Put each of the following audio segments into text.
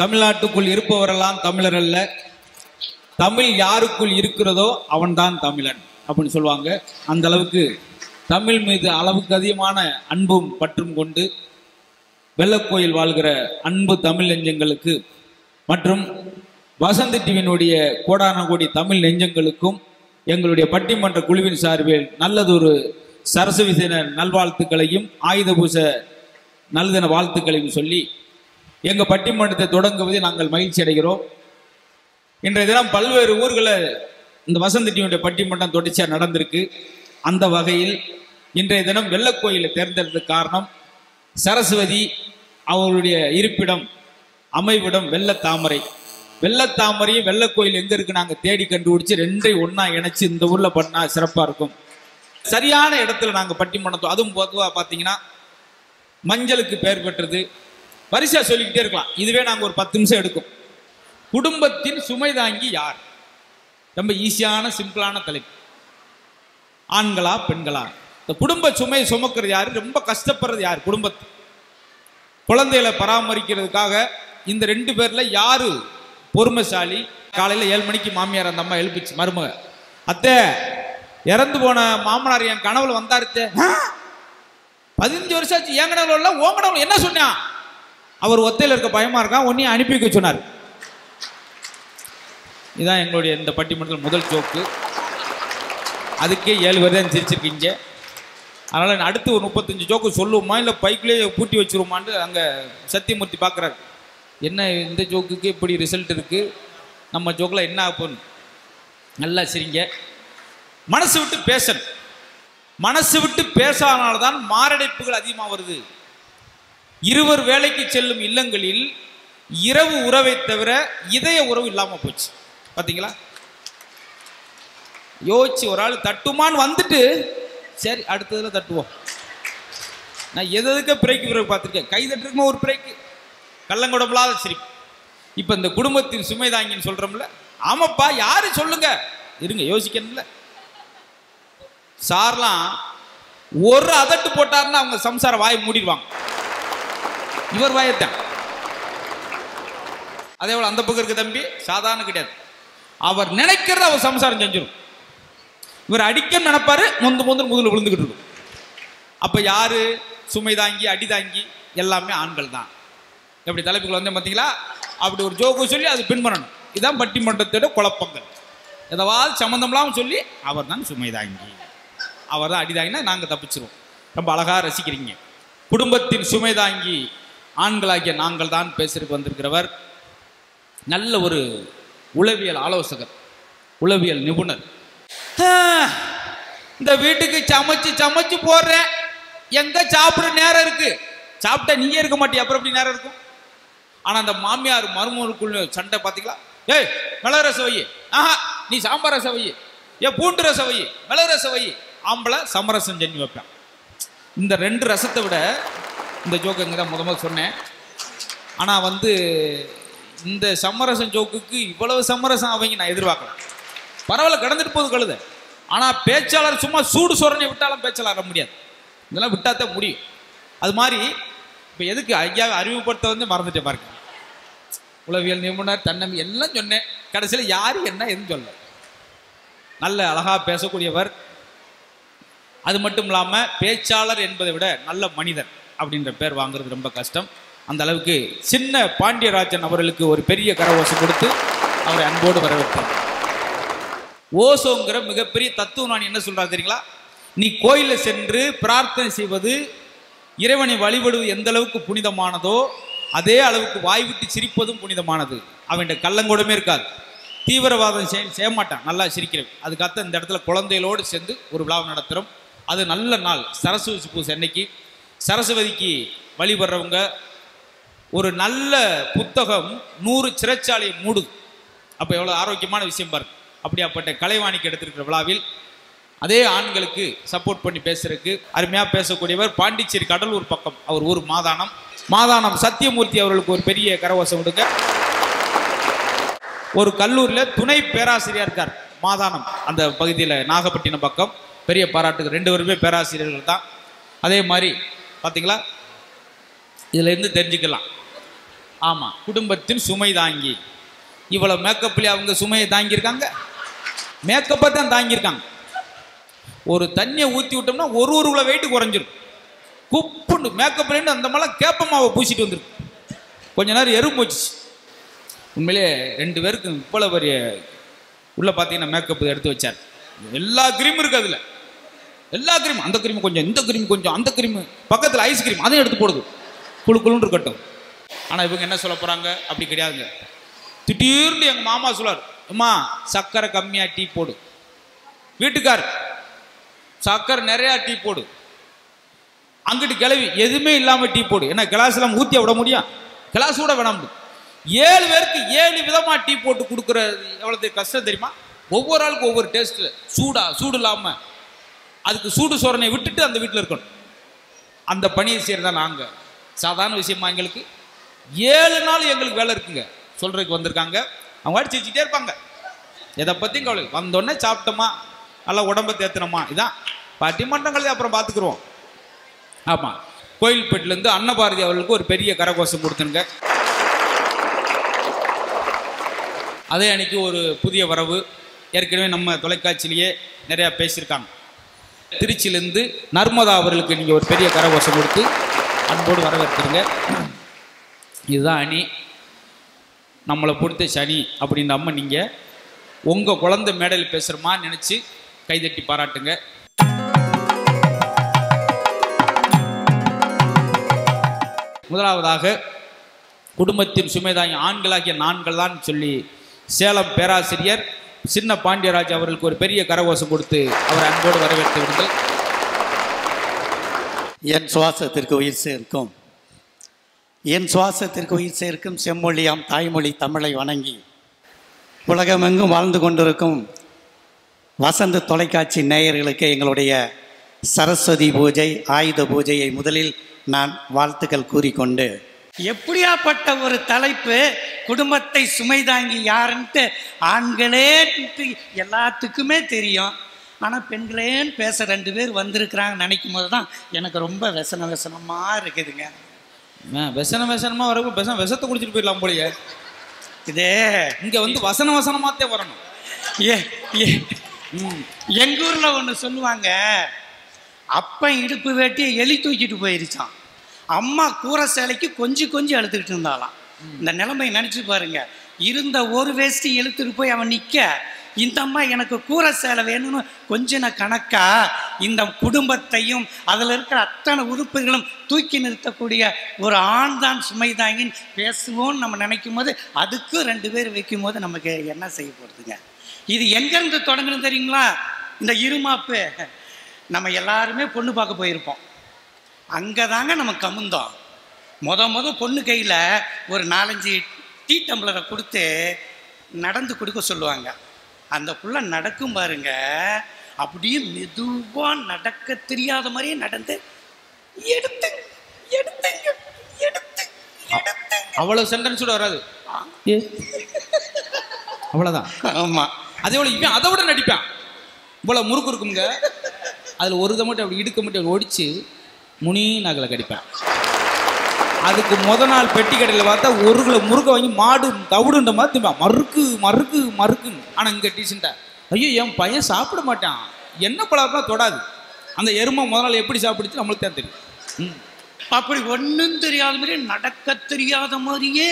தமிழ்நாட்டுக்குள் இருப்பவரெல்லாம் தமிழர் அல்ல தமிழ் யாருக்குள் இருக்கிறதோ அவன்தான் தமிழன் அப்படின்னு சொல்லுவாங்க அந்த அளவுக்கு தமிழ் மீது அளவுக்கு அதிகமான அன்பும் பற்றும் கொண்டு வெள்ளக்கோயில் வாழ்கிற அன்பு தமிழ் நெஞ்சங்களுக்கு மற்றும் வசந்த் டிவியினுடைய கோடான கோடி தமிழ் நெஞ்சங்களுக்கும் எங்களுடைய பட்டிமன்ற குழுவின் சார்பில் நல்லதொரு சரஸ்வதி தின நல்வாழ்த்துக்களையும் ஆயுத பூச நல்லதின வாழ்த்துக்களையும் சொல்லி எங்கள் பட்டிமன்றத்தை தொடங்குவதில் நாங்கள் மகிழ்ச்சி அடைகிறோம் இன்றைய தினம் பல்வேறு ஊர்களில் இந்த வசந்த் டிவியுடைய பட்டிமன்றம் தொடர்ச்சியாக நடந்திருக்கு அந்த வகையில் இன்றைய தினம் வெள்ளக்கோயிலை தேர்ந்தெடுத்த காரணம் சரஸ்வதி அவருடைய இருப்பிடம் அமைவிடம் வெள்ளத்தாமரை வெள்ளத்தாமரையும் வெள்ளக்கோயில் எங்க இருக்கு நாங்க தேடி கண்டுபிடிச்சு ரெண்டையும் ஒண்ணா இணைச்சு இந்த ஊர்ல பண்ணா சிறப்பா இருக்கும் சரியான இடத்துல நாங்க பட்டிமன்றத்தோம் அதுவும் பொதுவா பாத்தீங்கன்னா மஞ்சளுக்கு பெயர் பெற்றது வரிசையா சொல்லிக்கிட்டே இருக்கலாம் இதுவே நாங்க ஒரு பத்து நிமிஷம் எடுக்கும் குடும்பத்தின் சுமை தாங்கி யார் ரொம்ப ஈஸியான சிம்பிளான தலைப்பு ஆண்களா பெண்களா இந்த குடும்ப சுமையை சுமக்கிறது யாரு ரொம்ப கஷ்டப்படுறது யார் குடும்பத்து குழந்தைகளை பராமரிக்கிறதுக்காக இந்த ரெண்டு பேர்ல யாரு பொறுமைசாலி காலையில ஏழு மணிக்கு மாமியார் அந்த அம்மா எழுப்பிச்சு மருமக அத்தை இறந்து போன மாமனார் என் கனவுல வந்தாருத்தே "ஆ? பதினஞ்சு வருஷம் ஆச்சு என் கனவுல இல்ல உன் கனவுல என்ன சொன்னான் அவர் ஒத்தையில இருக்க பயமா இருக்கான் உன்னையும் அனுப்பி வைக்க சொன்னார் இதான் எங்களுடைய இந்த பட்டிமன்றத்தில் முதல் ஜோக்கு அதுக்கே ஏழு பேர் தான் சிரிச்சிருக்கீங்க அதனால் நான் அடுத்து ஒரு முப்பத்தஞ்சு ஜோக்கு சொல்லுவோமா இல்லை பைக்லேயே பூட்டி வச்சிருவோமான்னு அங்கே சத்தியமூர்த்தி பார்க்குறாரு என்ன இந்த ஜோக்குக்கு இப்படி ரிசல்ட் இருக்குது நம்ம ஜோக்கில் என்ன ஆகும் நல்லா சிரிங்க மனசு விட்டு பேசணும் மனசு விட்டு பேசாதனால்தான் மாரடைப்புகள் அதிகமாக வருது இருவர் வேலைக்கு செல்லும் இல்லங்களில் இரவு உறவை தவிர இதய உறவு இல்லாமல் போச்சு பார்த்தீங்களா யோசிச்சு ஒரு ஆள் தட்டுமான்னு வந்துட்டு சரி அடுத்ததுல தட்டுவோம் நான் எது எதுக்க பிரேக்கு பிரேக் பார்த்துருக்கேன் கை தட்டுருக்குமா ஒரு பிரேக்கு கள்ளங்குடம்பலாத சிரிப்பு இப்போ இந்த குடும்பத்தின் சுமை தாங்கின்னு சொல்கிறோம்ல ஆமாப்பா யாரு சொல்லுங்க இருங்க யோசிக்கணும்ல சார்லாம் ஒரு அதட்டு போட்டாருன்னா அவங்க சம்சார வாயை மூடிடுவாங்க இவர் வாயத்தான் அதே போல அந்த பக்கம் இருக்கு தம்பி சாதாரண கிடையாது அவர் நினைக்கிறத அவர் சம்சாரம் செஞ்சிடும் இவர் அடிக்க நினைப்பாரு முந்து முந்து முதுல விழுந்துகிட்டு இருக்கும் அப்ப யாரு சுமை தாங்கி அடி தாங்கி எல்லாமே ஆண்கள் தான் எப்படி தலைப்புகள் வந்து பார்த்தீங்களா அப்படி ஒரு ஜோக்கு சொல்லி அது பின் பண்ணணும் இதான் பட்டிமன்றத்தோட குழப்பங்கள் எதாவது சம்மந்தம்லாம் சொல்லி அவர் தான் சுமை தாங்கி அவர் தான் அடி தாங்கினா நாங்கள் தப்பிச்சிருவோம் ரொம்ப அழகா ரசிக்கிறீங்க குடும்பத்தின் சுமை தாங்கி ஆண்களாகிய நாங்கள் தான் பேசுறதுக்கு வந்திருக்கிறவர் நல்ல ஒரு உளவியல் ஆலோசகர் உளவியல் நிபுணர் ஆஹ், இந்த வீட்டுக்கு சமைச்சு சமைச்சு போடுறேன் எங்க சாப்பிட நேரம் இருக்கு சாப்பிட்டா நீயே இருக்க மாட்டியா அப்புறம் எப்படி நேரம் இருக்கும் ஆனா அந்த மாமியார் மருமகளுக்குள்ள சண்டை பாத்தீங்களா ஏய் மிளகு ரசம் வை ஆஹா நீ சாம்பார் ரசம் வை ஏ பூண்டு ரசம் வை மிளகு ரசம் வை ஆம்பளை சமரசம் செஞ்சு வைப்பேன் இந்த ரெண்டு ரசத்தை விட இந்த ஜோக்கு இங்கே தான் முத முதல்ல சொன்னேன் ஆனால் வந்து இந்த சமரசம் ஜோக்குக்கு இவ்வளவு சமரசம் அவங்க நான் எதிர்பார்க்கல பரவாயில்ல கடந்துட்டு போகுது கழுத ஆனால் பேச்சாளர் சும்மா சூடு சொரணை விட்டாலும் பேச்சாளர் வர முடியாது இதெல்லாம் விட்டாதான் முடியும் அது மாதிரி இப்போ எதுக்கு ஐயா அறிவுப்படுத்த வந்து மறந்துட்டே பாருங்க உளவியல் நிபுணர் தன்னம்பி எல்லாம் சொன்னேன் கடைசியில் யாரு என்ன எதுவும் சொல்ல நல்ல அழகா பேசக்கூடியவர் அது மட்டும் இல்லாமல் பேச்சாளர் என்பதை விட நல்ல மனிதர் அப்படின்ற பேர் வாங்குறது ரொம்ப கஷ்டம் அந்த அளவுக்கு சின்ன பாண்டியராஜன் அவர்களுக்கு ஒரு பெரிய கரவோசம் கொடுத்து அவரை அன்போடு வரவேற்றார் ஓசோங்கிற மிகப்பெரிய தத்துவம் நான் என்ன சொல்றாரு தெரியுங்களா நீ கோயிலில் சென்று பிரார்த்தனை செய்வது இறைவனை வழிபடுவது எந்த அளவுக்கு புனிதமானதோ அதே அளவுக்கு வாய் விட்டு சிரிப்பதும் புனிதமானது அவன்கிட்ட கள்ளங்கூடமே இருக்காது தீவிரவாதம் செய்ய செய்ய மாட்டான் நல்லா சிரிக்கிறேன் அதுக்காக இந்த இடத்துல குழந்தைகளோடு சேர்ந்து ஒரு விழாவை நடத்துகிறோம் அது நல்ல நாள் சரஸ்வதி பூசை அன்னைக்கு சரஸ்வதிக்கு வழிபடுறவங்க ஒரு நல்ல புத்தகம் நூறு சிறைச்சாலையை மூடுது அப்போ எவ்வளோ ஆரோக்கியமான விஷயம் பாருங்க அப்படியாப்பட்ட கலைவாணிக்கு எடுத்திருக்கிற விழாவில் அதே ஆண்களுக்கு சப்போர்ட் பண்ணி பேசுறதுக்கு அருமையாக பேசக்கூடியவர் பாண்டிச்சேரி கடலூர் பக்கம் அவர் ஊர் மாதானம் மாதானம் சத்தியமூர்த்தி அவர்களுக்கு ஒரு பெரிய கரவசம் விடுங்க ஒரு கல்லூரியில் துணை பேராசிரியர் இருக்கார் மாதானம் அந்த பகுதியில் நாகப்பட்டினம் பக்கம் பெரிய பாராட்டுக்கு ரெண்டு பேருமே பேராசிரியர்கள் தான் அதே மாதிரி பார்த்தீங்களா இதுல இருந்து தெரிஞ்சுக்கலாம் ஆமா குடும்பத்தின் சுமை தாங்கி இவ்வளவு மேக்கப்ல அவங்க சுமையை தாங்கியிருக்காங்க மேக்கப்பை தான் தாங்கியிருக்காங்க ஒரு தண்ணியை ஊற்றி விட்டோம்னா ஒரு ஒரு கிலோ வெயிட் குறைஞ்சிரும் குப்புண்டு மேக்கப்லேருந்து அந்த மாதிரிலாம் கேப்ப மாவை பூசிட்டு வந்துருக்கு கொஞ்ச நேரம் எறும்பு போச்சு உண்மையிலே ரெண்டு பேருக்கு இவ்வளோ பெரிய உள்ள பார்த்தீங்கன்னா மேக்கப் எடுத்து வச்சார் எல்லா கிரீமும் இருக்கு அதில் எல்லா கிரீம் அந்த கிரீம் கொஞ்சம் இந்த கிரீம் கொஞ்சம் அந்த கிரீம் பக்கத்தில் ஐஸ் கிரீம் அதையும் எடுத்து போடுது குழு குழுன்னு இருக்கட்டும் ஆனால் இவங்க என்ன சொல்ல போகிறாங்க அப்படி கிடையாதுங்க திடீர்னு எங்கள் மாமா சொல்லார் அம்மா சர்க்கரை கம்மியாக டீ போடு வீட்டுக்கார் சர்க்கரை நிறையா டீ போடு அங்கிட்டு கிளவி எதுவுமே இல்லாமல் டீ போடு ஏன்னா கிளாஸ் எல்லாம் ஊற்றிய விட முடியும் கிளாஸ் கூட வேணாம் ஏழு பேருக்கு ஏழு விதமாக டீ போட்டு கொடுக்குறது எவ்வளோ கஷ்டம் தெரியுமா ஒவ்வொரு ஆளுக்கும் ஒவ்வொரு டேஸ்ட்டில் சூடா சூடு இல்லாமல் அதுக்கு சூடு சோரனை விட்டுட்டு அந்த வீட்டில் இருக்கணும் அந்த பணியை செய்கிறதா நாங்கள் சாதாரண விஷயமா எங்களுக்கு ஏழு நாள் எங்களுக்கு வேலை இருக்குங்க சொல்றதுக்கு வந்திருக்காங்க அவங்க வாடி சிரிச்சுட்டே இருப்பாங்க எதை பற்றியும் கவலை இல்லை. வந்தோடனே சாப்பிட்டோமா நல்லா உடம்ப தேத்தினோமா இதான் பட்டிமன்றங்கள் அப்புறம் பார்த்துக்குருவோம் ஆமாம் கோயில்பேட்டிலேருந்து அன்னபாரதி அவர்களுக்கு ஒரு பெரிய கரகோஷம் கொடுத்துருங்க அதே அன்னைக்கு ஒரு புதிய வரவு ஏற்கனவே நம்ம தொலைக்காட்சியிலேயே நிறையா பேசியிருக்காங்க திருச்சியிலேருந்து நர்மதா அவர்களுக்கு நீங்கள் ஒரு பெரிய கரகோஷம் கொடுத்து அன்போடு வரவேற்கிறீங்க இதுதான் அணி நம்மளை பொறுத்த சனி அப்படின்னு நம்ம நீங்கள் உங்கள் குழந்தை மேடையில் பேசுகிறமா நினச்சி கைதட்டி பாராட்டுங்க முதலாவதாக குடும்பத்தின் சுமைதாங்கி ஆண்களாகிய நான்கள் தான் சொல்லி சேலம் பேராசிரியர் சின்ன பாண்டியராஜ் அவர்களுக்கு ஒரு பெரிய கரகோஷம் கொடுத்து அவர் அன்போடு வரவேற்று விடுங்கள் என் சுவாசத்திற்கு உயிர் சேர்க்கும் என் சுவாசத்திற்கு உயிர் சேர்க்கும் செம்மொழியாம் தாய்மொழி தமிழை வணங்கி உலகமெங்கும் வாழ்ந்து கொண்டிருக்கும் வசந்த தொலைக்காட்சி நேயர்களுக்கு எங்களுடைய சரஸ்வதி பூஜை ஆயுத பூஜையை முதலில் நான் வாழ்த்துக்கள் கூறிக்கொண்டு எப்படியாப்பட்ட ஒரு தலைப்பு குடும்பத்தை சுமைதாங்கி யாருன்ட்டு ஆண்களே எல்லாத்துக்குமே தெரியும் ஆனால் பெண்களேன்னு பேச ரெண்டு பேர் வந்திருக்கிறாங்கன்னு நினைக்கும் போது தான் எனக்கு ரொம்ப விசன விசனமாக இருக்குதுங்க ஆ, விசன விசனமா வரப்போ விசன விஷத்தை குடிச்சிட்டு போயிடலாம் போலயே இதே இங்க வந்து வசன வசனமாத்தே வரணும் ஏ ஏ ம் எங்க ஊர்ல ஒன்று சொல்லுவாங்க அப்பன் இடுப்பு வேட்டியை எலி தூக்கிட்டு போயிருச்சான் அம்மா கூரை சேலைக்கு கொஞ்சம் கொஞ்சம் அழுத்துக்கிட்டு இருந்தாளாம் இந்த நிலைமை நினைச்சு பாருங்க இருந்த ஒரு வேஷ்டி இழுத்துட்டு போய் அவன் நிக்க இந்த அம்மா எனக்கு கூரை சேலை வேணும்னு கொஞ்சம் கணக்கா இந்த குடும்பத்தையும் அதில் இருக்கிற அத்தனை உறுப்புகளும் தூக்கி நிறுத்தக்கூடிய ஒரு ஆண் தான் சுமைதாங்கின்னு பேசுவோம்னு நம்ம நினைக்கும் போது அதுக்கும் ரெண்டு பேர் வைக்கும் போது நமக்கு என்ன செய்ய போகிறதுங்க இது எங்கேருந்து தொடங்கணும் தெரியுங்களா இந்த இருமாப்பு நம்ம எல்லாருமே பொண்ணு பார்க்க போயிருப்போம் அங்கே தாங்க நம்ம கமுந்தோம் முத முத பொண்ணு கையில் ஒரு நாலஞ்சு டீ டம்ளரை கொடுத்து நடந்து கொடுக்க சொல்லுவாங்க அந்த புள்ள நடக்கும் பாருங்க அப்படியே மெதுவாக நடக்க தெரியாத மாதிரியே நடந்து எடுத்து எடுத்துங்க எடுத்து எடுத்து அவ்வளவு சென்டென்ஸ் கூட வராது ஏ அவ்வளவுதான் ஆமாம் அதே போல இவன் அதை விட நடிப்பான் இவ்வளவு முறுக்கு இருக்குங்க அதுல ஒரு இதை மட்டும் அப்படி இடுக்க மட்டும் அப்படி ஒடிச்சு முனி நகலை கடிப்பேன் அதுக்கு முத நாள் பெட்டி கடையில் பார்த்தா ஒரு கிலோ முறுக்க வாங்கி மாடு தவிடுன்ற மாதிரி திம்பான் மறுக்கு மறுக்கு மறுக்குன்னு ஆனா இங்க டீசெண்டா ஐயோ என் பையன் சாப்பிட மாட்டான் என்ன பழக்கம் தொடாது அந்த எருமை முத நாள் எப்படி சாப்பிடுச்சு நம்மளுக்கு தான் தெரியும் ம். அப்படி ஒன்றும் தெரியாத மாதிரி நடக்க தெரியாத மாதிரியே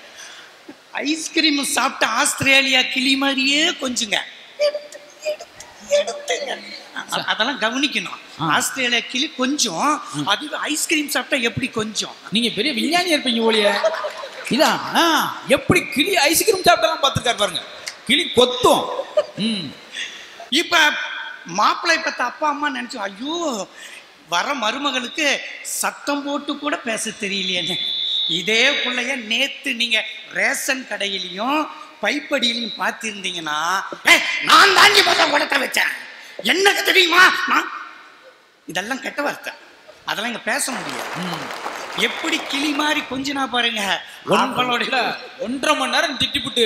ஐஸ்கிரீம் சாப்பிட்ட ஆஸ்திரேலியா கிளி மாதிரியே கொஞ்சுங்க எடுத்து, எடுத்து, எடுத்துங்க. அ- அதெல்லாம் கவனிக்கணும் ஆ. ஆஸ்திரேலியா கிளி கொஞ்சம் அது ஐஸ்கிரீம் சாப்பிட்டா எப்படி கொஞ்சம் நீங்க பெரிய விஞ்ஞானியா இருப்பீங்க போலியே இதான் ஆ, எப்படி கிளி ஐஸ்கிரீம் சாப்பிட்டாலும் பார்த்துருக்காரு பாருங்க கிளி கொத்தும் ம் இப்ப மாப்பிள்ளை பத்த அப்பா அம்மா நினைச்சோம் ஐயோ வர மருமகளுக்கு சத்தம் போட்டு கூட பேச தெரியலையேன்னு இதே பிள்ளைய நேத்து நீங்க ரேஷன் கடையிலையும் பைப்படியிலையும் பார்த்திருந்தீங்கன்னா "ஏய், நான் தாங்கி முதல் குடத்தை வச்சேன் எனக்கு தெரியுமா நான் இதெல்லாம் கெட்ட வார்த்தை அதெல்லாம் இங்க பேச முடியாது ம். எப்படி கிளி மாதிரி கொஞ்சனா பாருங்க அவங்களோட அவளோட ஒன்றரை மணி நேரம் திட்டிப்புட்டு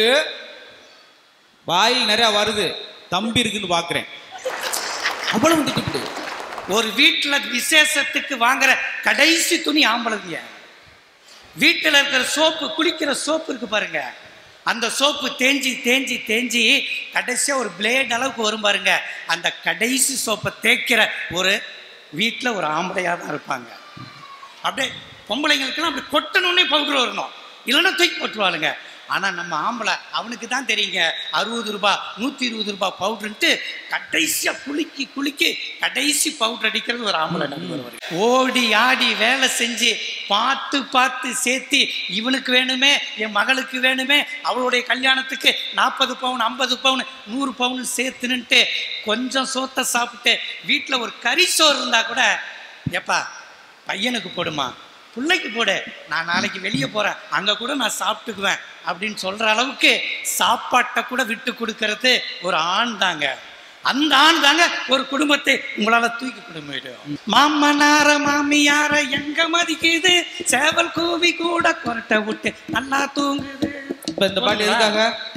வாயில் நிறைய வருது தம்பி இருக்குன்னு பாக்குறேன் அவ்வளவு திட்டிப்புட்டு ஒரு வீட்டுல விசேஷத்துக்கு வாங்குற கடைசி துணி ஆம்பளைங்க வீட்டில் இருக்கிற சோப்பு குளிக்கிற சோப்பு இருக்கு பாருங்க அந்த சோப்பு தேஞ்சி தேஞ்சி தேஞ்சி கடைசியாக ஒரு பிளேட் அளவுக்கு வரும் பாருங்க அந்த கடைசி சோப்பை தேய்க்கிற ஒரு வீட்டில் ஒரு ஆம்பளையாக தான் இருப்பாங்க அப்படியே பொம்பளைங்களுக்கெல்லாம் அப்படி கொட்டணுன்னே பவுடர் வரணும் இல்லைன்னா தூக்கி போட்டுருவாளுங்க ஆனால் நம்ம ஆம்பளை அவனுக்கு தான் தெரியுங்க அறுபது ரூபாய் நூற்றி இருபது ரூபாய் பவுடர்ன்ட்டு கடைசியாக குலுக்கி குலுக்கி கடைசி பவுடர் அடிக்கிறது ஒரு ஆம்பளை நண்பர் வருது. ஓடி ஆடி வேலை செஞ்சு பார்த்து பார்த்து சேர்த்து இவனுக்கு வேணுமே என் மகளுக்கு வேணுமே அவளுடைய கல்யாணத்துக்கு நாற்பது பவுன் ஐம்பது பவுன் நூறு பவுன் சேர்த்துன்னுட்டு கொஞ்சம் சோத்தை சாப்பிட்டு வீட்டில் ஒரு கறி சோறு இருந்தால் கூட ஏப்பா பையனுக்கு போடுமா பிள்ளைக்கு போடு நான் நாளைக்கு வெளியே போகிறேன் அங்கே கூட நான் சாப்பிட்டுக்குவேன் அப்படின்னு சொல்கிற அளவுக்கு சாப்பாட்டை கூட விட்டு கொடுக்கறது ஒரு ஆண் தாங்க அந்த ஆண் தாங்க ஒரு குடும்பத்தை உங்களால தூக்கி கொடுக்க மாமனார மாமியார எங்க மதிக்குது சேவல் கூவி கூட கொரட்டை விட்டு நல்லா தூங்குது இப்ப இந்த பாட்டு எதுக்காக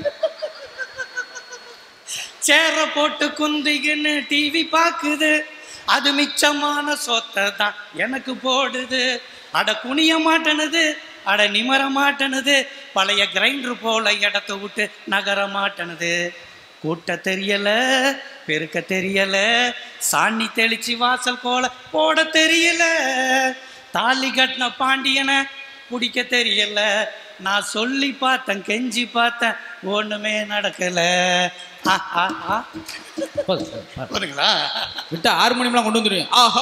சேர போட்டு குந்திக்கின்னு டிவி பாக்குது அது மிச்சமான சொத்தை தான் எனக்கு போடுது அட குனிய மாட்டேனுது அட நிமர மாட்டேனுது பழைய கிரைண்டர் போல இடத்த விட்டு நகர மாட்டேனுது கூட்ட தெரியல பெருக்க தெரியல சாணி தெளிச்சு வாசல் கோல போட தெரியல தாலி கட்டின பாண்டியனை பிடிக்க தெரியல நான் சொல்லி பார்த்தேன் கெஞ்சி பார்த்தேன் ஒண்ணுமே நடக்கல ஆ, ஆ, ஆ. போதும், போதும், போதும். போதுங்களா விட்டா ஆறு மணிக்கெல்லாம் கொண்டு வந்துருவீங்க ஆஹா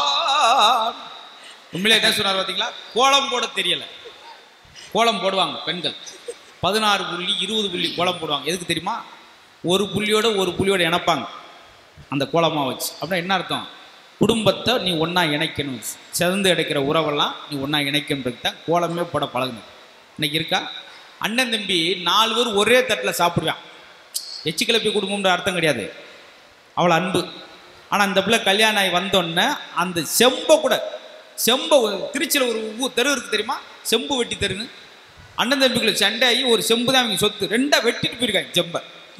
உண்மையிலே என்ன சொன்னார் பார்த்தீங்களா கோலம் போட தெரியல கோலம் போடுவாங்க பெண்கள் பதினாறு புள்ளி இருபது புள்ளி கோலம் போடுவாங்க எதுக்கு தெரியுமா ஒரு புள்ளியோட ஒரு புள்ளியோட இணைப்பாங்க அந்த கோலமாக வச்சு அப்படின்னா என்ன அர்த்தம் குடும்பத்தை நீ ஒன்றா இணைக்கணும் சிறந்து கிடைக்கிற உறவெல்லாம் நீ ஒன்றா இணைக்கணுன்றதுக்கு தான் கோலமே போட பழகணும் இன்னைக்கு இருக்கா அண்ணன் தம்பி நாலு பேர் ஒரே தட்டில் சாப்பிடுவான் எச்சு கிளப்பி குடும்பம்ன்ற அர்த்தம் கிடையாது அவ்வளோ அன்பு ஆனால் அந்த பிள்ளை கல்யாணம் ஆகி வந்தோடனே அந்த செம்பை கூட செம்பை திருச்சியில் ஒரு ஊர் தெரு இருக்கு தெரியுமா செம்பு வெட்டி தெருன்னு அண்ணன் தம்பிக்குள்ள சண்டை ஆகி ஒரு செம்பு தான் அவங்க சொத்து ரெண்டா வெட்டிட்டு போயிருக்காங்க செம்பை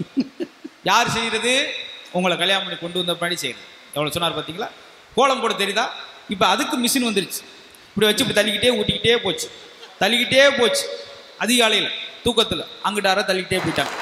யார் செய்கிறது உங்களை கல்யாணம் பண்ணி கொண்டு வந்த பணி செய்யுது எவ்வளோ சொன்னார் பார்த்தீங்களா கோலம் போட தெரியுதா இப்போ அதுக்கு மிஷின் வந்துருச்சு இப்படி வச்சு இப்படி தள்ளிக்கிட்டே ஊட்டிக்கிட்டே போச்சு தள்ளிக்கிட்டே போச்சு அதிகாலையில் தூக்கத்தில் அங்கிட்ட யாரோ தள்ளிக்கிட்டே போயிட்டாங்க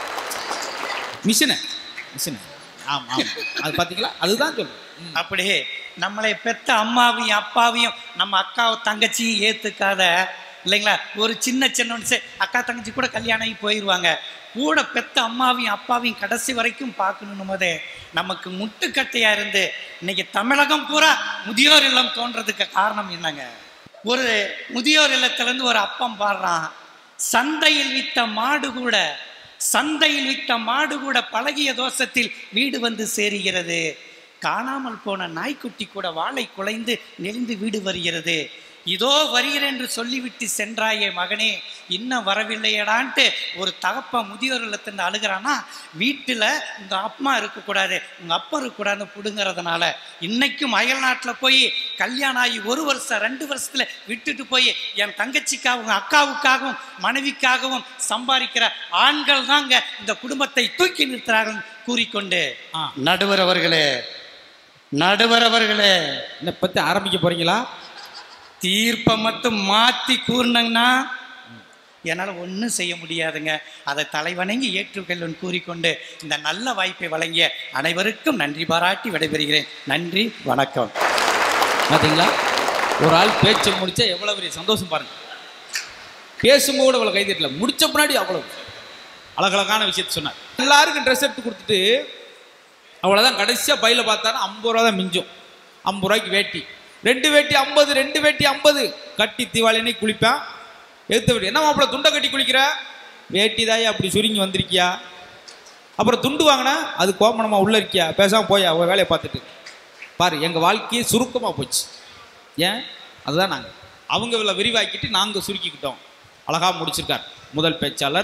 மிஷினு மிஷினு ஆமாம் ஆமாம் அது பார்த்தீங்களா அதுதான் சொல்லுவேன் அப்படியே நம்மளை பெத்த அம்மாவையும் அப்பாவையும் நம்ம அக்காவை தங்கச்சியும் ஏத்துக்காத இல்லைங்களா ஒரு சின்ன சின்ன ஒன்று சரி, அக்கா தங்கச்சி கூட கல்யாணம் ஆகி போயிடுவாங்க கூட பெத்த அம்மாவையும் அப்பாவையும் கடைசி வரைக்கும் பார்க்கணும் போதே நமக்கு முட்டுக்கட்டையா இருந்து இன்னைக்கு தமிழகம் பூரா முதியோர் இல்லம் தோன்றதுக்கு காரணம் என்னங்க ஒரு முதியோர் இல்லத்திலேருந்து ஒரு அப்பம் பாடுறான் சந்தையில் வித்த மாடு கூட சந்தையில் வித்த மாடு கூட பழகிய தோஷத்தில் வீடு வந்து சேருகிறது காணாமல் போன நாய்க்குட்டி கூட வாளை குலைந்து நெளிந்து வீடு வருகிறது இதோ வருகிறேன் என்று சொல்லிவிட்டு சென்றாயே மகனே இன்னும் வரவில்லையடான்ட்டு ஒரு தகப்ப முதியோர் இல்லத்தின் அழுகிறானா வீட்டில் உங்க அம்மா இருக்கக்கூடாது உங்க அப்பா இருக்கக்கூடாதுன்னு பிடுங்கிறதுனால இன்னைக்கும் அயல் நாட்டில் போய் கல்யாணம் ஆகி ஒரு வருஷம் ரெண்டு வருஷத்துல விட்டுட்டு போய் என் தங்கச்சிக்காகவும் அக்காவுக்காகவும் மனைவிக்காகவும் சம்பாதிக்கிற ஆண்கள் தாங்க இந்த குடும்பத்தை தூக்கி நிறுத்துறார்கள் கூறிக்கொண்டு ஆ. நடுவர் அவர்களே நடுவர் அவர்களே என்னை பற்றி ஆரம்பிக்க போறீங்களா தீர்ப்பை மட்டும் மாற்றி கூறினங்கன்னா என்னால் ஒன்றும் செய்ய முடியாதுங்க அதை தலைவணங்கி ஏற்றுக்கொள்ளும் கூறிக்கொண்டு இந்த நல்ல வாய்ப்பை வழங்கிய அனைவருக்கும் நன்றி பாராட்டி விடைபெறுகிறேன் நன்றி வணக்கம் பார்த்தீங்களா ஒரு ஆள் பேச்சை முடிச்சா எவ்வளோ பெரிய சந்தோஷம் பாருங்க பேசும்போது கூட அவ்வளோ கைதட்டல முடிச்ச பின்னாடி அவ்வளவு அழகழகான விஷயத்த சொன்னார் எல்லாருக்கும் ட்ரெஸ் எடுத்து கொடுத்துட்டு அவ்வளோதான் கடைசியாக பையில பார்த்தாலும் ஐம்பது ரூபா தான் மிஞ்சும் ஐம்பது ரூபாய்க்கு வேட்டி ரெண்டு வேட்டி ஐம்பது ரெண்டு வேட்டி ஐம்பது கட்டி தீபாவளினே குளிப்பேன் எடுத்து விட்டு என்ன மாப்பிள்ள துண்டை கட்டி குளிக்கிற வேட்டி தாயே அப்படி சுருங்கி வந்திருக்கியா அப்புறம் துண்டு வாங்கினா அது கோமணமா உள்ள இருக்கியா பேசாம போயா ஒரு வேலையை பார்த்துட்டு பாரு எங்கள் வாழ்க்கையே சுருக்கமாக போச்சு ஏன் அதுதான் நாங்கள் அவங்க இவ்வளோ விரிவாக்கிட்டு நாங்கள் சுருக்கிக்கிட்டோம் அழகாக முடிச்சிருக்கார் முதல் பேச்சாளர்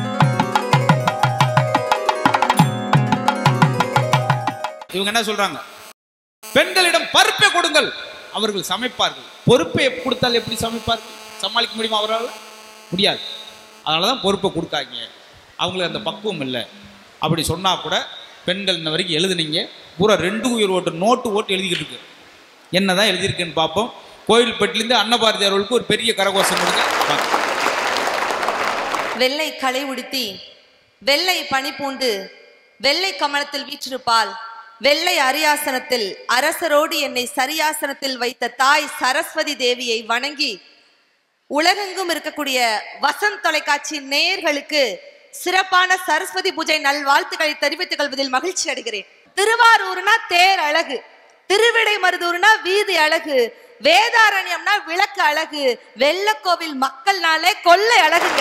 இவங்க என்ன சொல்றாங்க பெண்களிடம் பருப்பை கொடுங்கள் அவர்கள் சமைப்பார்கள் பொறுப்பை கொடுத்தால் எப்படி சமைப்பார்கள் சமாளிக்க முடியுமா அவரால் முடியாது அதனால தான் பொறுப்பை கொடுக்காங்க அவங்களுக்கு அந்த பக்குவம் இல்லை அப்படி சொன்னா கூட பெண்கள் இன்ன வரைக்கும் எழுதுனீங்க பூரா ரெண்டு உயிர் ஓட்டு நோட்டு ஓட்டு எழுதிக்கிட்டு இருக்கு என்னதான் எழுதியிருக்குன்னு பார்ப்போம் கோயில்பட்டிலேருந்து அன்னபாரதி அவர்களுக்கு ஒரு பெரிய கரகோஷம் கொடுங்க வாங்க. வெள்ளை களை உடுத்தி வெள்ளை பனி பூண்டு வெள்ளை கமலத்தில் வீற்றிருப்பாள் வெள்ளை அரியாசனத்தில் அரசரோடு என்னை சரியாசனத்தில் வைத்த தாய் சரஸ்வதி தேவியை வணங்கி உலகெங்கும் இருக்கக்கூடிய வசந்த் தொலைக்காட்சி நேயர்களுக்கு சிறப்பான சரஸ்வதி பூஜை நல்வாழ்த்துக்களை தெரிவித்துக் கொள்வதில் மகிழ்ச்சி அடைகிறேன் திருவாரூர்னா தேர் அழகு திருவிடை மருதூர்னா வீதி அழகு வேதாரண்யம்னா விளக்கு அழகு வெள்ளக்கோவில் மக்கள்னாலே கொள்ளை அழகுங்க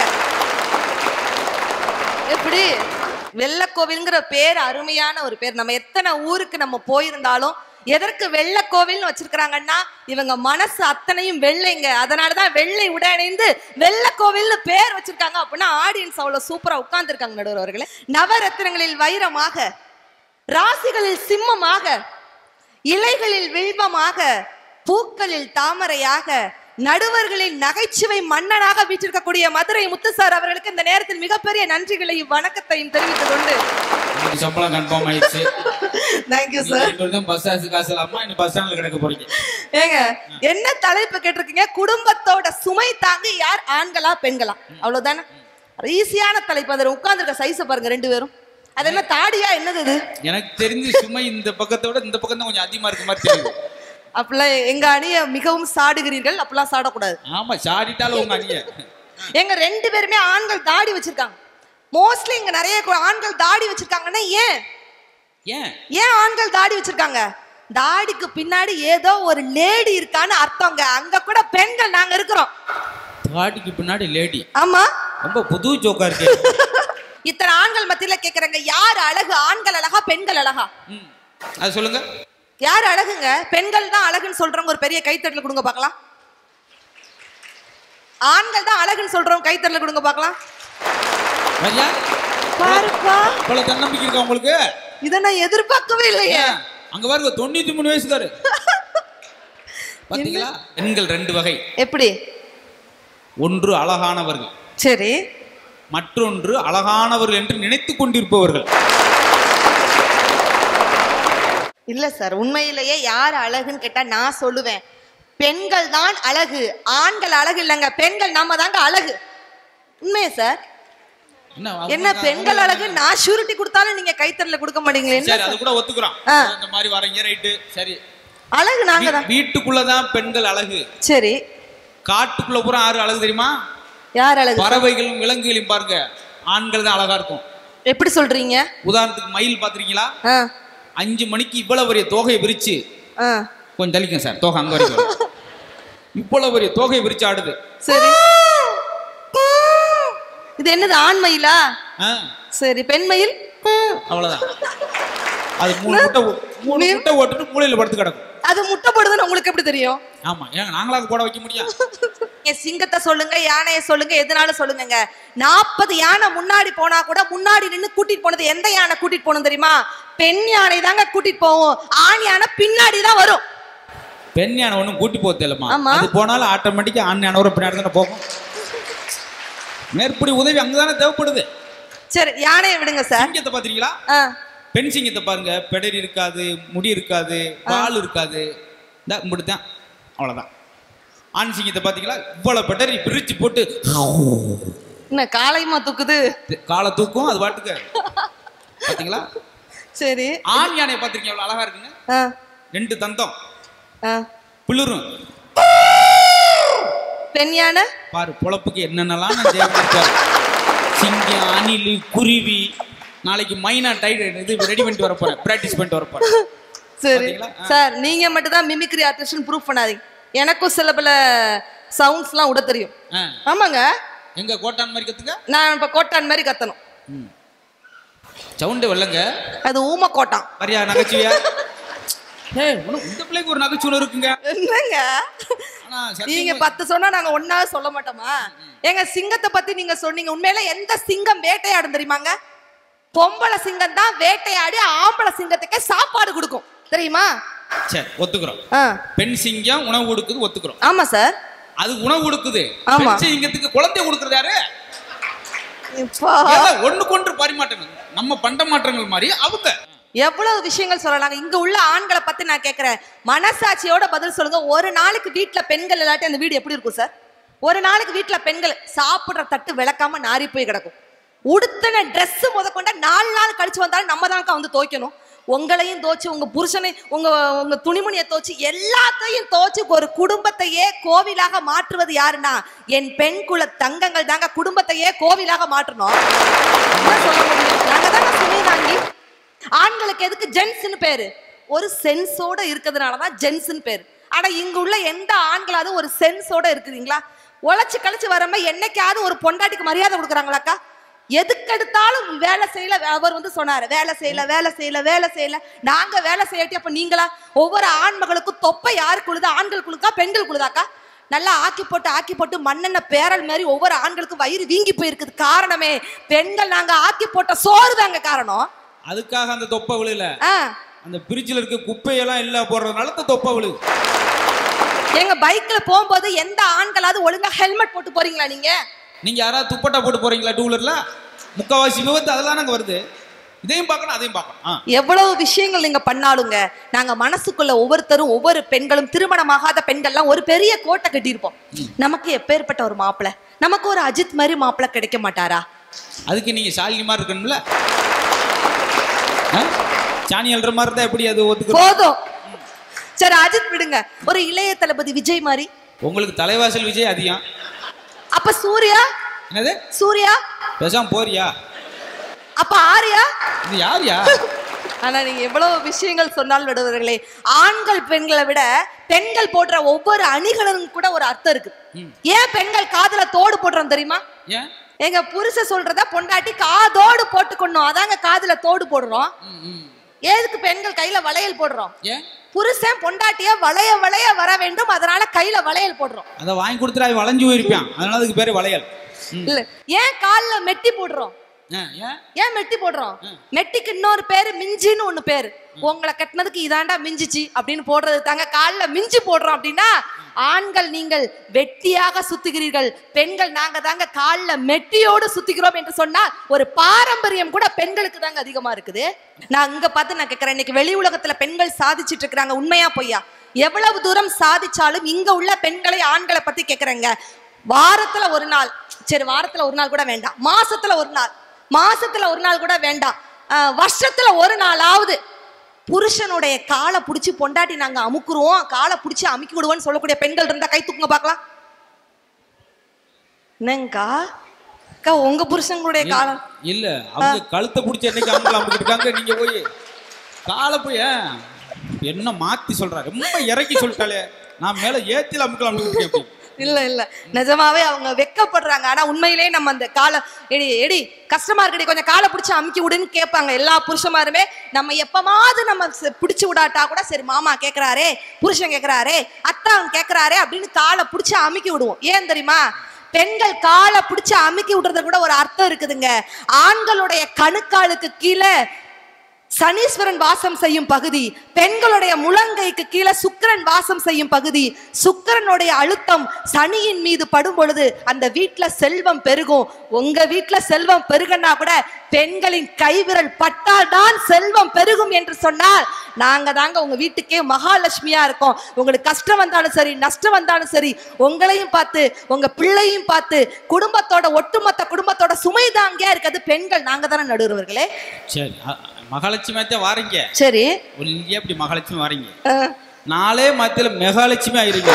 எப்படி வெள்ளக்கோவில்ங்கிற பேர் அருமையான ஒரு பேர் நம்ம எத்தனை ஊருக்கு நம்ம போயிருந்தாலும் எதற்கு வெள்ளக்கோவில்னு வச்சிருக்கிறாங்கன்னா இவங்க மனசு அத்தனையும் வெள்ளைங்க அதனாலதான் வெள்ளை உடையணிந்து வெள்ளக்கோவில்னு பேர் வச்சிருக்காங்க அப்படின்னா ஆடியன்ஸ் அவ்வளவு சூப்பரா உட்கார்ந்துருக்காங்க நடுவர் அவர்களே நவரத்தினங்களில் வைரமாக ராசிகளில் சிம்மமாக இலைகளில் வில்வமாக பூக்களில் தாமரையாக நடுவர்களின் நகைச்சுவை மன்னனாக வீற்றிருக்கக்கூடிய மதுரை முத்துசார் அவர்களுக்கு இந்த நேரத்தில் மிகப்பெரிய நன்றிகளையும் வணக்கத்தையும் தெரிவித்துக் கொண்டு உங்களுக்கு சம்பளம் கன்ஃபார்ம் ஆயிடுச்சு தேங்க்யூ சார் இன்னொரு பஸ் காசு காசு இல்லாம இன்னும் பஸ் ஸ்டாண்ட்ல கிடக்க போறீங்க ஏங்க என்ன தலைப்பு கேட்டிருக்கீங்க குடும்பத்தோட சுமை தாங்கி யார் ஆண்களா பெண்களா அவ்வளவுதானே ஈஸியான தலைப்பு அதில் உட்கார்ந்துருக்க சைஸை பாருங்க ரெண்டு பேரும் அது என்ன தாடியா என்னது இது எனக்கு தெரிஞ்சு சுமை இந்த பக்கத்தை விட இந்த பக்கம் தான் கொஞ்சம் அதிகமா இருக்க மாதிரி தெரியுது அப்படிலாம் எங்க அணியை மிகவும் சாடுகிறீர்கள் அப்படிலாம் சாடக்கூடாது ஆமா சாடிட்டாலும் உங்க அணிய எங்க ரெண்டு பேருமே ஆண்கள் தாடி வச்சிருக்காங்க மோஸ்ட்லி இங்க நிறைய கு- ஆண்கள் தாடி வச்சிருக்காங்கன்னா ஏன் ஏன் ஏன் ஆண்கள் தாடி வச்சிருக்காங்க தாடிக்கு பின்னாடி ஏதோ ஒரு லேடி இருக்கான்னு அர்த்தங்க அங்க கூட பெண்கள் நாங்க இருக்கிறோம் தாடிக்கு பின்னாடி லேடி ஆமா ரொம்ப புது ஜோக்கா இருக்கு இத்தனை ஆண்கள் மத்தியில கேக்குறாங்க யார் அழகு ஆண்கள் அழகா பெண்கள் அழகா ம். அது சொல்லுங்க யார் அழகுங்க பெண்கள் தான் அழகுன்னு சொல்றவங்க ஒரு பெரிய கைத்தட்டல் கொடுங்க பார்க்கலாம் ஆண்கள் தான் அழகுன்னு சொல்றவங்க கைத்தட்டல் கொடுங்க பார்க்கலாம் ராஜா பாருப்பா இவ்வளவு தன்னம்பிக்கை இருக்கா உங்களுக்கு இதை நான் எதிர்பார்க்கவே இல்லையே ஏன்? அங்க பாருங்க தொண்ணூத்தி மூணு வயசுக்காரு பாத்தீங்களா பெண்கள் ரெண்டு வகை எப்படி ஒன்று அழகானவர்கள் சரி மற்றொன்று அழகானவர்கள் என்று நினைத்துக் கொண்டிருப்பவர்கள் இல்ல சார் உண்மையிலேயே யார் அழகுன்னு கேட்டா நான் சொல்லுவேன் பெண்கள் தான் அழகு ஆண்கள் அழகு இல்லைங்க பெண்கள் நாம தாங்க அழகு உண்மையா சார் என்ன அவங்க- என்ன பெண்கள் அழகு நான் ஷூரிட்டி கொடுத்தாலும் நீங்க கைத்தறல கொடுக்க மாட்டீங்களே என்ன சரி அது கூட ஒத்துக்கிறோம் ஆ. இந்த மாதிரி வரீங்க ரைட்டு சரி அழகு நாங்க தான் வீ- வீட்டுக்குள்ளதான் பெண்கள் அழகு சரி காட்டுக்குள்ள பூரா ஆறு அழகு தெரியுமா யார் அழகு பறவைகளும் விலங்குகளையும் பாருங்க ஆண்கள் தான் அழகா இருக்கும் எப்படி சொல்றீங்க உதாரணத்துக்கு மயில் பாத்திருக்கீங்களா ஆ அஞ்சு மணிக்கு இவ்வளவு பெரிய தோகையை விரிச்சு ஆ கொஞ்சம் தள்ளிக்க சார் தோகை அங்க வரைக்கும் வரும். இவ்வளவு பெரிய தோகையை விரிச்சு ஆடுது சரி இது என்னது ஆண்மயிலா ஆ, சரி பெண்மயில் அவ்வளவுதான் அது மூணு முட்டை ஓ- மூணு முட்டை ஓட்டுட்டு மூலையில படுத்து கிடக்கும் அது முட்டை போடுதுன்னு உங்களுக்கு எப்படி தெரியும் ஆமா ஏங்க நாங்களாக போட வைக்க முடியும் நீங்க சிங்கத்தை சொல்லுங்க யானையை சொல்லுங்க எதுனாலும் சொல்லுங்க நாற்பது யானை முன்னாடி போனா கூட முன்னாடி நின்னு கூட்டிட்டு போனது எந்த யானை கூட்டிட்டு போகணும் தெரியுமா பெண் யானை தாங்க கூட்டிட்டு போவோம் ஆண் யானை பின்னாடி தான் வரும் பெண் யானை ஒண்ணும் கூட்டி போக தெரியலமா ஆமா. அது போனாலும் ஆட்டோமேட்டிக்கா ஆண் யானை ஒரு பின்னாடி தானே போகும் மேற்படி உதவி அங்கதானே தேவைப்படுது சரி யானையை விடுங்க சார் சிங்கத்தை பாத்தீங்களா ஆ, பெண் சிங்கத்தை பாருங்க பெடரி இருக்காது முடி இருக்காது வால் இருக்காது இந்த இப்படித்தான் அவ்வளவுதான் ஆண் சிங்கத்தை பாத்தீங்களா இவ்வளவு பெடரி பிரிச்சு போட்டு என்ன காலையுமா தூக்குது காலை தூக்கும் அது பாட்டுக்கு பாத்தீங்களா சரி ஆண் யானையை பாத்திருக்கீங்க எவ்வளவு அழகா இருக்குங்க ஆ, ரெண்டு தந்தம் ஆ. பிளிரும் பெண் யானை பாரு பொழப்புக்கு என்னென்னலாம் நான் தேவைப்படுத்தாரு சிங்கம் அணில் குருவி நாளைக்கு மைனா டைட் இது ரெடி பண்ணிட்டு வர போறேன் பிராக்டிஸ் பண்ணிட்டு வர போறேன் சரி பாத்தீங்களா? ஆ. சார் நீங்க மட்டும் தான் மிமிக்ரி ஆர்டிஸ்ட் ப்ரூவ் பண்ணாதீங்க எனக்கும் சில பல சவுண்ட்ஸ்லாம் விட தெரியும் ஆ. ஆமாங்க எங்க கோட்டான் மாதிரி கத்துக்க நான் இப்ப கோட்டான் மாதிரி கத்தணும் சவுண்டு வெள்ளங்க அது ஊம கோட்டான் வரியா நகைச்சுவையா ஏய் உனக்கு இந்த பிள்ளைக்கு ஒரு நகைச்சுவை இருக்குங்க என்னங்க ஆனா நீங்க சத்தியமா- பத்து சொன்னா நாங்க ஒன்னா சொல்ல மாட்டோமா எங்க சிங்கத்தை பத்தி நீங்க சொன்னீங்க உண்மையில எந்த சிங்கம் வேட்டையாடும் தெரியுமாங்க பொம்பளை சிங்கம் தான் வேட்டையாடி ஆம்பளை சிங்கத்துக்கே சாப்பாடு கொடுக்கும் தெரியுமா சரி ஒத்துக்கிறோம் ஆ, பெண் சிங்கம் உணவு கொடுக்குது ஒத்துக்கிறோம் ஆமா சார் அது உணவு கொடுக்குது ஆமா. பெண் சிங்கத்துக்கு குழந்தை கொடுக்கறது யாரு இப்போ ஏதோ ஒண்ணுக்கு ஒன்று பரிமாற்றங்கள் நம்ம பண்ட மாற்றங்கள் மாதிரி அவங்க எவ்வளவு விஷயங்கள் சொல்லலாங்க இங்க உள்ள ஆண்களை பத்தி நான் கேக்குறேன் மனசாட்சியோட பதில் சொல்லுங்க ஒரு நாளைக்கு வீட்ல பெண்கள் இல்லாட்டி அந்த வீடு எப்படி இருக்கும் சார் ஒரு நாளைக்கு வீட்டுல பெண்கள் சாப்பிடுற தட்டு விளக்காம நாரி போய் கிடக்கும் உடுத்தின Dress முத கொண்ட நாலு நாள் கழிச்சு வந்தாலும் நம்ம தான்க்கா வந்து துவைக்கணும் உங்களையும் தோச்சு உங்க புருஷனை உங்க உங்க துணிமணியை தோச்சு எல்லாத்தையும் தோச்சு ஒரு குடும்பத்தையே கோவிலாக மாற்றுவது யாருன்னா என் பெண் குல தங்கங்கள் தாங்க குடும்பத்தையே கோவிலாக மாற்றணும் என்ன சொல்ல முடியும் நாங்க தாங்க சுமை தாங்கி ஆண்களுக்கு எதுக்கு ஜென்ஸ்னு பேரு ஒரு சென்ஸோட இருக்கிறதுனால தான் ஜென்ஸ்னு பேரு ஆனா இங்க உள்ள எந்த ஆண்களாவது ஒரு சென்ஸோட இருக்குறீங்களா உழைச்சு கழிச்சு வரம்ப என்னைக்காவது ஒரு பொண்டாட்டிக்கு மரியாதை கொடுக்குறாங்களாக்கா எதுக்கெடுத்தாலும் வேலை செய்யல அவர் வந்து சொன்னாரு வேலை செய்யல வேலை செய்யல வேலை செய்யல நாங்க வேலை செய்யாட்டி அப்ப நீங்களா ஒவ்வொரு ஆண்மகளுக்கும் தொப்பை யாருக்கு உழுது ஆண்கள் குழுக்கா பெண்கள் குழுதாக்கா நல்லா ஆக்கி போட்டு ஆக்கி போட்டு மண்ணெண்ண பேரல் மாதிரி ஒவ்வொரு ஆண்களுக்கும் வயிறு வீங்கி போயிருக்குது காரணமே பெண்கள் நாங்க ஆக்கி போட்ட சோறு தாங்க காரணம் அதுக்காக அந்த தொப்பை விழுல ஆ அந்த பிரிட்ஜில் இருக்க குப்பையெல்லாம் இல்ல போடுறதுனால அந்த தொப்பை விழுது எங்க பைக்ல போகும்போது எந்த ஆண்களாவது ஒழுங்கா ஹெல்மெட் போட்டு போறீங்களா நீங்க நீங்க யாராவது துப்பட்டா போட்டு போறீங்களா டூ வீலர்ல முக்காவாசி விபத்து அதெல்லாம் அங்க வருது இதையும் பார்க்கணும் அதையும் பார்க்கணும் ஆ. எவ்வளவு விஷயங்கள் நீங்க பண்ணாலுங்க நாங்க மனசுக்குள்ள ஒவ்வொருத்தரும் ஒவ்வொரு பெண்களும் திருமணமாகாத பெண்கள்லாம் ஒரு பெரிய கோட்டை கட்டியிருப்போம் நமக்கு எப்பேற்பட்ட ஒரு மாப்பிளை நமக்கு ஒரு அஜித் மாதிரி மாப்பிளை கிடைக்க மாட்டாரா அதுக்கு நீங்க சாலினி மாதிரி இருக்கணும்ல ஆ? சாணி அல்ற மாதிரி இருந்தா எப்படி அது ஒத்துக்கு போதும் சரி அஜித் விடுங்க ஒரு இளைய தளபதி விஜய் மாதிரி உங்களுக்கு தலைவாசல் விஜய் அதிகம் அப்ப சூர்யா என்னது சூர்யா பேசாம போறியா அப்ப ஆர்யா இது யார்யா ஆனா நீங்க எவ்வளவு விஷயங்கள் சொன்னால் விடுவர்களே ஆண்கள் பெண்களை விட பெண்கள் போடுற ஒவ்வொரு அணிகளுக்கும் கூட ஒரு அர்த்தம் இருக்கு ஏன் பெண்கள் காதுல தோடு போடுறோம் தெரியுமா ஏன் எங்க புருஷ சொல்றத பொண்டாட்டி காதோடு போட்டுக்கணும் அதாங்க காதுல தோடு போடுறோம் ம், ம். எதுக்கு பெண்கள் கையில வளையல் போடுறோம் ஏன் புருஷன் பொண்டாட்டிய வளைய வளைய வர வேண்டும் அதனால கையில வளையல் போடுறோம் அதை வாங்கி கொடுத்துட்டு அவன் வளைஞ்சு போயிருப்பான் அதனால அதுக்கு பேரு வளையல் ம். இல்ல ஏன் கால்ல மெட்டி போடுறோம் ஆ, ஏன் ஏன் மெட்டி போடுறோம் மெட்டிக்கு இன்னொரு பேரு மிஞ்சின்னு ஒண்ணு பேரு உங்களை கட்டினதுக்கு இதாண்டா மிஞ்சிச்சு அப்படின்னு போடுறது தாங்க கால்ல மிஞ்சி போடுறோம் அப்படின்னா ஆண்கள் நீங்கள் வெட்டியாக சுத்துகிறீர்கள் பெண்கள் நாங்க தாங்க கால்ல மெட்டியோடு சுத்திக்கிறோம் என்று சொன்னால் ஒரு பாரம்பரியம் கூட பெண்களுக்கு தாங்க அதிகமா இருக்குது நான் இங்க பார்த்து நான் கேட்கறேன் இன்னைக்கு வெளி உலகத்துல பெண்கள் சாதிச்சிட்டு இருக்கிறாங்க உண்மையா பொய்யா எவ்வளவு தூரம் சாதிச்சாலும் இங்க உள்ள பெண்களை ஆண்களை பத்தி கேக்குறேங்க வாரத்துல ஒரு நாள் சரி வாரத்துல ஒரு நாள் கூட வேண்டாம் மாசத்துல ஒரு நாள் மாசத்துல ஒரு நாள் கூட வேண்டாம் ஆஹ் வருஷத்துல ஒரு நாளாவது புருஷனுடைய காலை புடிச்சு பொண்டாட்டி நாங்க அமுக்குருவோம் காலை புடிச்சு அமுக்கி விடுவோம்னு சொல்லக்கூடிய பெண்கள் இருந்தா கை தூக்குங்க பார்க்கலாம் என்னங்கக்கா அக்கா உங்க புருஷங்களுடைய காலை இல்ல அவங்க கழுத்தை பிடிச்சி என்னைக்கு அமுக்கல அமுக்கிட்டு இருக்காங்க நீங்க போய் காலை போய் ஏன்? என்ன மாத்தி சொல்றா ரொம்ப இறக்கி சொல்லிட்டாலே நான் மேல ஏத்தில அமுக்கல அமுக்கிட்டு இருக்கேன் அப்படி. இல்ல இல்ல நிஜமாவே அவங்க வெக்கப்படுறாங்க ஆனா உண்மையிலேயே நம்ம அந்த காலை எடி எடி கஷ்டமா இருக்குடி கொஞ்சம் காலை பிடிச்சி அமுக்கி விடுன்னு கேட்பாங்க எல்லா புருஷமாருமே நம்ம எப்பமாவது நம்ம ச- பிடிச்சு விடாட்டா கூட சரி மாமா கேக்குறாரே புருஷன் கேக்குறாரே அத்தான் கேக்குறாரே அப்படின்னு காலை பிடிச்சி அமுக்கி விடுவோம் ஏன் தெரியுமா பெண்கள் காலை பிடிச்சி அமுக்கி விடுறது கூட ஒரு அர்த்தம் இருக்குதுங்க ஆண்களுடைய கணுக்காலுக்கு கீழே சனீஸ்வரன் வாசம் செய்யும் பகுதி பெண்களுடைய முழங்கைக்கு கீழே சுக்கிரன் வாசம் செய்யும் பகுதி சுக்கிரனுடைய அழுத்தம் சனியின் மீது படும் பொழுது அந்த வீட்ல செல்வம் பெருகும் உங்க வீட்ல செல்வம் பெருகனா கூட பெண்களின் கைவிரல் பட்டால் தான் செல்வம் பெருகும் என்று சொன்னால் நாங்க தாங்க உங்க வீட்டுக்கே மகாலட்சுமியா இருக்கோம் உங்களுக்கு கஷ்டம் வந்தாலும் சரி நஷ்டம் வந்தாலும் சரி உங்களையும் பார்த்து உங்க பிள்ளையும் பார்த்து குடும்பத்தோட ஒட்டுமொத்த குடும்பத்தோட சுமை தாங்கியா இருக்கிறது பெண்கள் நாங்க தானே நடுவர்களே சரி அ- மகாலட்சுமியாத்தே வாரீங்க சரி ஒல்லியா இப்படி மகாலட்சுமி வாரீங்க அஹ், நாளே மத்தியில மெகாலட்சுமி ஆயிருங்க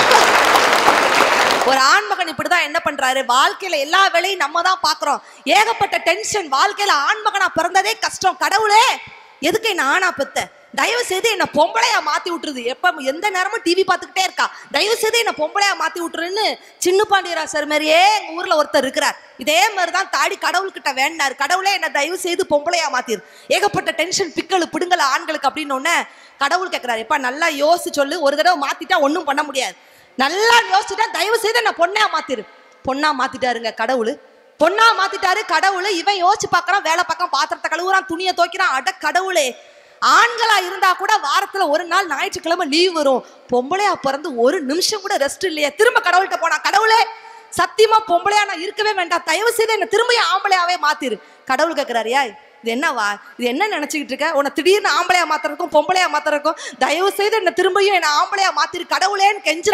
ஒரு ஆண்மகன் இப்படிதான் என்ன பண்றாரு வாழ்க்கையில எல்லா வேலையும் நம்ம தான் பாக்குறோம் ஏகப்பட்ட டென்ஷன் வாழ்க்கையில ஆண்மகனா பிறந்ததே கஷ்டம் கடவுளே எதுக்கு என்ன ஆணா பெத்த தயவு செய்து என்ன பொம்பளையா மாத்தி விட்டுருது எப்ப எந்த நேரமும் டிவி பார்த்துக்கிட்டே இருக்கா தயவு செய்து என்ன பொம்பளையா மாத்தி விட்டுருன்னு சின்ன பாண்டியராசர் மாதிரியே எங்க ஊர்ல ஒருத்தர் இருக்கிறார் இதே மாதிரிதான் தாடி கடவுள்கிட்ட வேண்டாரு கடவுளே என்ன தயவு செய்து பொம்பளையா மாத்திரு ஏகப்பட்ட டென்ஷன் பிக்கல் பிடுங்கல ஆண்களுக்கு அப்படின்னு உடனே கடவுள் கேட்கிறாரு எப்ப நல்லா யோசிச்சு சொல்லு ஒரு தடவை மாத்திட்டா ஒண்ணும் பண்ண முடியாது நல்லா யோசிச்சுட்டா தயவு செய்து என்ன பொண்ணா மாத்திரு பொண்ணா மாத்திட்டாருங்க கடவுள் பொண்ணா மாத்திட்டாரு கடவுள் இவன் யோசிச்சு பார்க்கறான் வேலை பார்க்கறான் பாத்திரத்தை கழுவுறான் துணியை துவைக்கிறான் அட கடவுளே ஆண்களா இருந்தா கூட வாரத்துல ஒரு நாள் ஞாயிற்றுக்கிழமை லீவ் வரும் பொம்பளையா பிறந்து ஒரு நிமிஷம் கூட ரெஸ்ட் இல்லையா திரும்ப கடவுள்கிட்ட போனா கடவுளே சத்தியமா பொம்பளையா நான் இருக்கவே வேண்டாம் தயவு செய்து என்ன திரும்ப ஆம்பளையாவே மாத்திரு கடவுள் கேட்கிறாரியா இது என்னவா இது என்ன நினைச்சுக்கிட்டு இருக்க உன்னை திடீர்னு ஆம்பளையா மாத்துறதுக்கும் பொம்பளையா மாத்துறதுக்கும் தயவு செய்து என்ன திரும்பியும் என்ன ஆம்பளையா மாத்திரு கடவுளேன்னு கெஞ்சுறான்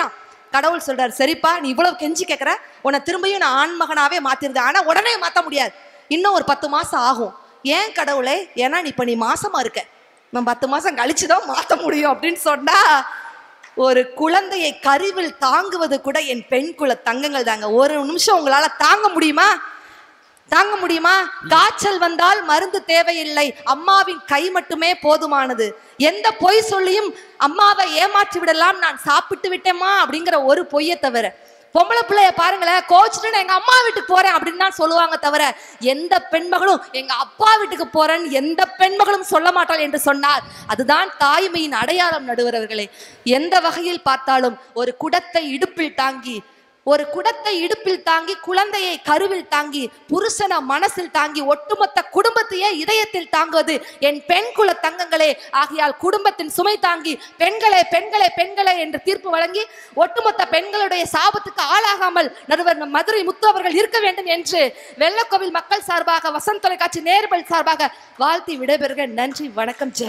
கடவுள் சொல்றாரு சரிப்பா நீ இவ்வளவு கெஞ்சி கேட்கற உன்னை திரும்பியும் நான் ஆண் மகனாவே மாத்திருந்தேன் ஆனா உடனே மாத்த முடியாது இன்னும் ஒரு பத்து மாசம் ஆகும் ஏன் கடவுளே ஏன்னா நீ இப்ப நீ மாசமா இருக்க நான் பத்து மாசம் கழிச்சுதான் மாத்த முடியும் அப்படின்னு சொன்னா ஒரு குழந்தையை கருவில் தாங்குவது கூட என் பெண் குல தங்கங்கள் தாங்க ஒரு நிமிஷம் உங்களால தாங்க முடியுமா தாங்க முடியுமா காய்ச்சல் வந்தால் மருந்து தேவையில்லை அம்மாவின் கை மட்டுமே போதுமானது எந்த பொய் சொல்லியும் அம்மாவை ஏமாற்றி விடலாம் நான் சாப்பிட்டு விட்டேமா அப்படிங்கிற ஒரு பொய்யை தவிர பொம்பளை பிள்ளைய பாருங்களேன் கோச்சிட்டு நான் எங்க அம்மா வீட்டுக்கு போறேன் அப்படின்னு தான் சொல்லுவாங்க தவிர எந்த பெண்மகளும் எங்க அப்பா வீட்டுக்கு போறேன்னு எந்த பெண்மகளும் சொல்ல மாட்டாள் என்று சொன்னார் அதுதான் தாய்மையின் அடையாளம் நடுவரவர்களே எந்த வகையில் பார்த்தாலும் ஒரு குடத்தை இடுப்பில் தாங்கி ஒரு குடத்தை இடுப்பில் தாங்கி குழந்தையை கருவில் தாங்கி புருஷனை மனசில் தாங்கி ஒட்டுமொத்த குடும்பத்தையே இதயத்தில் தாங்குவது என் பெண் குல தங்கங்களே ஆகையால் குடும்பத்தின் சுமை தாங்கி பெண்களே பெண்களே பெண்களே என்று தீர்ப்பு வழங்கி ஒட்டுமொத்த பெண்களுடைய சாபத்துக்கு ஆளாகாமல் நடுவர் நம் மதுரை முத்து அவர்கள் இருக்க வேண்டும் என்று வெள்ளக்கோவில் மக்கள் சார்பாக வசந்த் தொலைக்காட்சி நேர்பல் சார்பாக வாழ்த்தி விடைபெறுக நன்றி வணக்கம் ஜெய்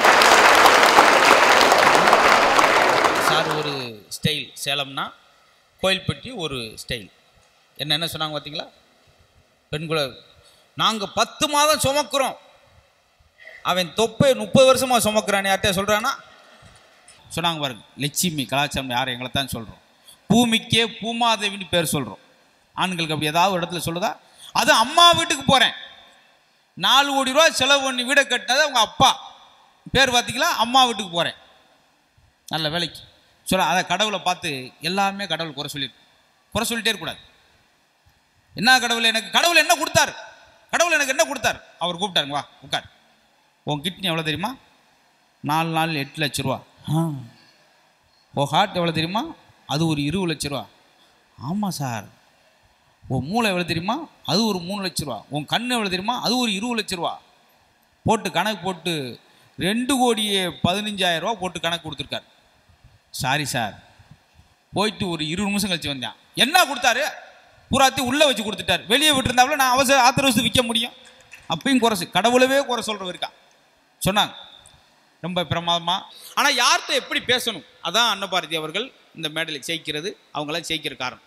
சார் ஒரு ஸ்டைல் சேலம்னா கோயில்பட்டி ஒரு ஸ்டைல் என்ன என்ன சொன்னாங்க பார்த்தீங்களா பெண்குல நாங்கள் பத்து மாதம் சுமக்கிறோம் அவன் தொப்பை முப்பது வருஷமாக சுமக்கிறான் யார்கிட்ட சொல்கிறானா சொன்னாங்க பாருங்க லட்சுமி கலாச்சாரம் யார் எங்களை தான் சொல்கிறோம் பூமிக்கே பூமாதேவின்னு பேர் சொல்கிறோம் ஆண்களுக்கு அப்படி ஏதாவது ஒரு இடத்துல சொல்லுதா அது அம்மா வீட்டுக்கு போகிறேன் நாலு கோடி ரூபா செலவு பண்ணி வீடை கட்டினது அவங்க அப்பா பேர் பார்த்தீங்களா அம்மா வீட்டுக்கு போகிறேன் நல்ல வேலைக்கு சொல்ல அதை கடவுளை பார்த்து எல்லாமே கடவுள் குறை சொல்லி குறை சொல்லிட்டே இருக்கக்கூடாது என்ன கடவுள் எனக்கு கடவுள் என்ன கொடுத்தாரு கடவுள் எனக்கு என்ன கொடுத்தாரு அவர் கூப்பிட்டாருங்க வா உட்கார் உன் கிட்னி எவ்வளோ தெரியுமா நாலு நாள் எட்டு லட்ச ரூபா ஆ உன் ஹார்ட் எவ்வளோ தெரியுமா அது ஒரு இருபது லட்ச ரூபா ஆமாம் சார் உன் மூளை எவ்வளோ தெரியுமா அது ஒரு மூணு லட்ச ரூபா உன் கண் எவ்வளோ தெரியுமா அது ஒரு இருபது லட்ச ரூபா போட்டு கணக்கு போட்டு ரெண்டு கோடியே பதினஞ்சாயிரம் ரூபா போட்டு கணக்கு கொடுத்துருக்காரு சாரி சார் போயிட்டு ஒரு இருபது நிமிஷம் கழிச்சு வந்தேன் என்ன கொடுத்தாரு பூராத்தையும் உள்ளே வச்சு கொடுத்துட்டாரு வெளியே விட்டுருந்தாப்புல நான் அவசர ஆத்திர வசதி விற்க முடியும் அப்பயும் குறைச்சு கடவுளவே குறை சொல்கிறவ இருக்கா சொன்னாங்க ரொம்ப பிரமாதமா ஆனால் யார்கிட்ட எப்படி பேசணும் அதான் அன்னபாரதி அவர்கள் இந்த மேடையில் ஜெயிக்கிறது அவங்களாம் ஜெயிக்கிற காரணம்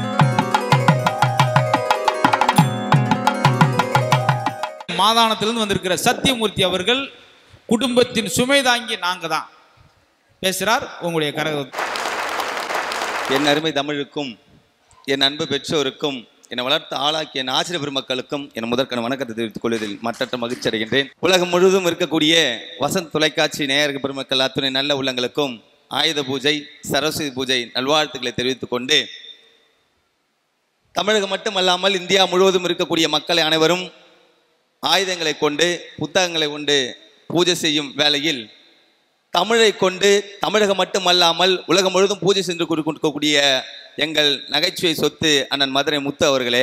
மாதானத்திலிருந்து வந்திருக்கிற சத்தியமூர்த்தி அவர்கள் குடும்பத்தின் சுமை தாங்கி நாங்க தான் பேசுறார் உங்களுடைய கரக என் அருமை தமிழுக்கும் என் அன்பு பெற்றோருக்கும் என்னை வளர்த்த ஆளாக்கிய என் ஆசிரியர் பெருமக்களுக்கும் என் முதற்கன வணக்கத்தை தெரிவித்துக் கொள்வதில் மற்றற்ற மகிழ்ச்சி அடைகின்றேன் உலகம் முழுவதும் இருக்கக்கூடிய வசந்த் தொலைக்காட்சி நேயர்கள் பெருமக்கள் அத்துணை நல்ல உள்ளங்களுக்கும் ஆயுத பூஜை சரஸ்வதி பூஜை நல்வாழ்த்துக்களை தெரிவித்துக் கொண்டு தமிழகம் மட்டுமல்லாமல் இந்தியா முழுவதும் இருக்கக்கூடிய மக்கள் அனைவரும் ஆயுதங்களை கொண்டு புத்தகங்களை கொண்டு பூஜை செய்யும் வேளையில் தமிழை கொண்டு தமிழகம் மட்டுமல்லாமல் உலகம் முழுவதும் பூஜை சென்று கொண்டு- கொடுக்கக்கூடிய எங்கள் நகைச்சுவை சொத்து அண்ணன் மதுரை முத்து அவர்களே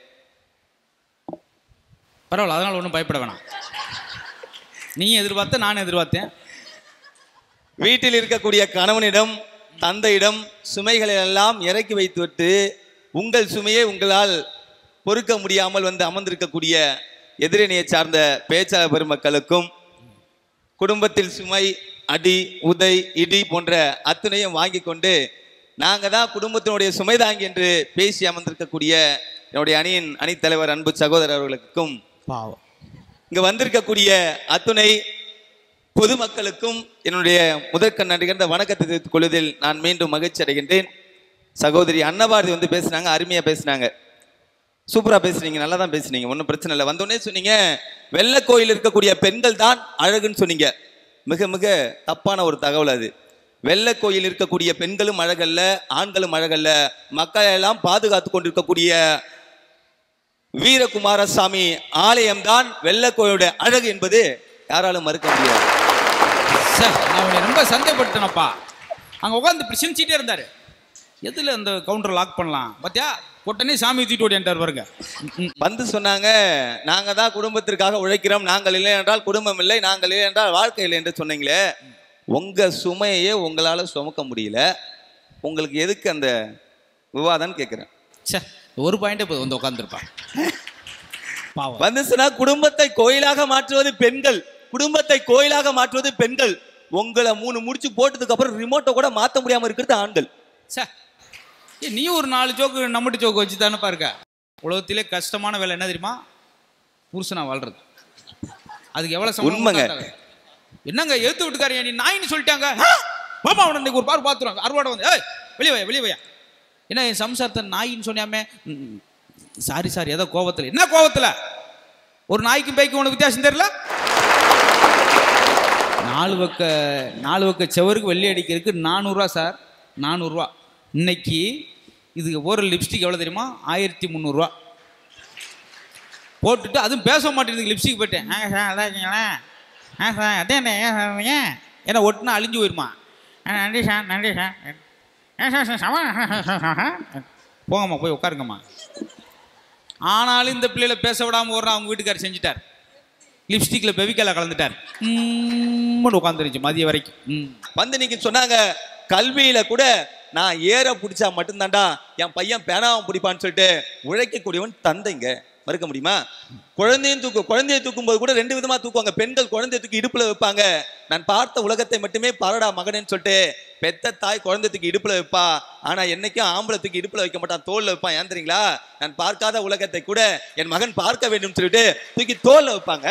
பரவாயில்ல அதனால ஒன்றும் பயப்பட வேணாம் நீயும் எதிர்பார்த்த நானும் எதிர்பார்த்தேன் வீட்டில் இருக்கக்கூடிய கணவனிடம் தந்தையிடம் சுமைகளை எல்லாம் இறக்கி வைத்துவிட்டு உங்கள் சுமையை உங்களால் பொறுக்க முடியாமல் வந்து அமர்ந்திருக்கக்கூடிய எதிரணியை சார்ந்த பேச்சாளர் பெருமக்களுக்கும் குடும்பத்தில் சுமை அடி உதை இடி போன்ற அத்தனையும் வாங்கி கொண்டு நாங்கள் தான் குடும்பத்தினுடைய சுமை தாங்கி என்று பேசி அமர்ந்திருக்கக்கூடிய என்னுடைய அணியின் அணித்தலைவர் அன்பு சகோதரர் அவர்களுக்கும் பாவம் இங்க வந்திருக்கக்கூடிய அத்துணை பொதுமக்களுக்கும் என்னுடைய முதற்கண் நன்றிகர்ந்த வணக்கத்தை தெரிவித்துக் கொள்வதில் நான் மீண்டும் மகிழ்ச்சி அடைகின்றேன் சகோதரி அன்னபாரதி வந்து பேசுனாங்க அருமையா பேசுனாங்க சூப்பரா பேசுனீங்க நல்லா தான் பேசுனீங்க ஒன்றும் பிரச்சனை இல்லை வந்தோடனே சொன்னீங்க வெள்ளை கோயில் இருக்கக்கூடிய பெண்கள் தான் அழகுன்னு சொன்னீங்க மிக மிக தப்பான ஒரு தகவல் அது வெள்ளை கோயில் இருக்கக்கூடிய பெண்களும் அழகல்ல ஆண்களும் அழகல்ல மக்களை எல்லாம் பாதுகாத்து கொண்டிருக்கக்கூடிய வீரகுமாரசாமி ஆலயம்தான் வெள்ளக்கோயிலுடைய அழகு என்பது யாராலும் மறுக்க முடியாது சார் நான் உன்னை ரொம்ப சந்தேகப்பட்டேனப்பா அங்கே உட்காந்து இப்படி சிரிச்சிட்டே இருந்தார் எதில் அந்த கவுண்டர் லாக் பண்ணலாம் பார்த்தியா உடனே சாமி தூக்கிட்டு ஓடியாண்டார் பாருங்க ம், ம். வந்து சொன்னாங்க நாங்க தான் குடும்பத்திற்காக உழைக்கிறோம் நாங்கள் இல்லை என்றால் குடும்பம் இல்லை நாங்கள் இல்லை என்றால் வாழ்க்கை இல்லை என்று சொன்னீங்களே உங்க சுமையே உங்களால சுமக்க முடியல உங்களுக்கு எதுக்கு அந்த விவாதம் கேட்கிறேன் ச்சே ஒரு பாயிண்டே போய் வந்து உட்காந்துருப்பான் பாவம் வந்துச்சுன்னா குடும்பத்தை கோயிலாக மாற்றுவது பெண்கள் குடும்பத்தை கோயிலாக மாற்றுவது பெண்கள் உங்களை மூணு முடிச்சு போட்டதுக்கு அப்புறம் ரிமோட்டை கூட மாத்த முடியாம இருக்கிறது ஆண்கள் ச்சே ஏ நீ ஒரு நாலு ஜோக்கு நம்மட்டு ஜோக்கு வச்சு தானே பாருக்க உலகத்திலே கஷ்டமான வேலை என்ன தெரியுமா புருஷனா வாழ்றது அதுக்கு எவ்வளவு சம்பளம் உண்மைங்க. கொடுத்தாங்க? என்னங்க எழுத்து விட்டுக்காரியா நீ நாயின்னு சொல்லிட்டாங்க ஆ? வாமா அவனை இன்னைக்கு ஒரு பார் பார்த்துருவாங்க அறுவாடை வந்து ஏய் வெளியே வையா வெளியே வையா என்ன என் சம்சாரத்தை நாயின்னு சொன்னாமே சாரி சாரி ஏதோ கோவத்துல என்ன கோவத்துல ஒரு நாய்க்கும் பைக்கும் உனக்கு வித்தியாசம் தெரியல நாலு பக்க நாலு பக்க செவருக்கு வெள்ளி அடிக்கிறதுக்கு நானூறுரூவா சார் நானூறுரூவா இன்னைக்கு இதுக்கு போகிற லிப்ஸ்டிக் எவ்வளோ தெரியுமா ஆயிரத்தி முந்நூறுரூவா போட்டுட்டு அதுவும் பேச மாட்டேங்குது லிப்ஸ்டிக் போயிட்டேன் ஆ சார் நல்லா இருக்கீங்களா ஆ சார் அதே என்ன ஏன் சார் நீங்க? ஏன்னா ஒட்டுனா அழிஞ்சு போயிருமா ஆ நன்றி சார் நன்றி சார் ஏன் சார் சார் சவா போங்கம்மா போய் உட்காருங்கம்மா ஆனாலும் இந்த பிள்ளைகளை பேச விடாமல் ஒரு அவங்க வீட்டுக்காரர் செஞ்சுட்டார் லிப்ஸ்டிக்கில் பெவிக்கல கலந்துட்டார் ம்முன்னு உட்காந்துருச்சு மதிய வரைக்கும் ம் வந்து நீங்க சொன்னாங்க கல்வியில கூட நான் ஏற பிடிச்சா மட்டும்தான்டா என் பையன் பேனாவும் பிடிப்பான்னு சொல்லிட்டு உழைக்கக்கூடியவன் தந்தைங்க மறுக்க முடியுமா குழந்தையும் தூக்கு குழந்தையை தூக்கும் போது கூட ரெண்டு விதமா தூக்குவாங்க பெண்கள் குழந்தைய தூக்கி இடுப்புல வைப்பாங்க நான் பார்த்த உலகத்தை மட்டுமே பாரடா மகனேன்னு சொல்லிட்டு பெத்த தாய் குழந்தை தூக்கி இடுப்புல வைப்பா ஆனா என்னைக்கும் ஆம்பளை தூக்கி இடுப்புல வைக்க மாட்டான் தோல்ல வைப்பான் ஏன் தெரியுங்களா நான் பார்க்காத உலகத்தை கூட என் மகன் பார்க்க வேண்டும் சொல்லிட்டு தூக்கி தோல்ல வைப்பாங்க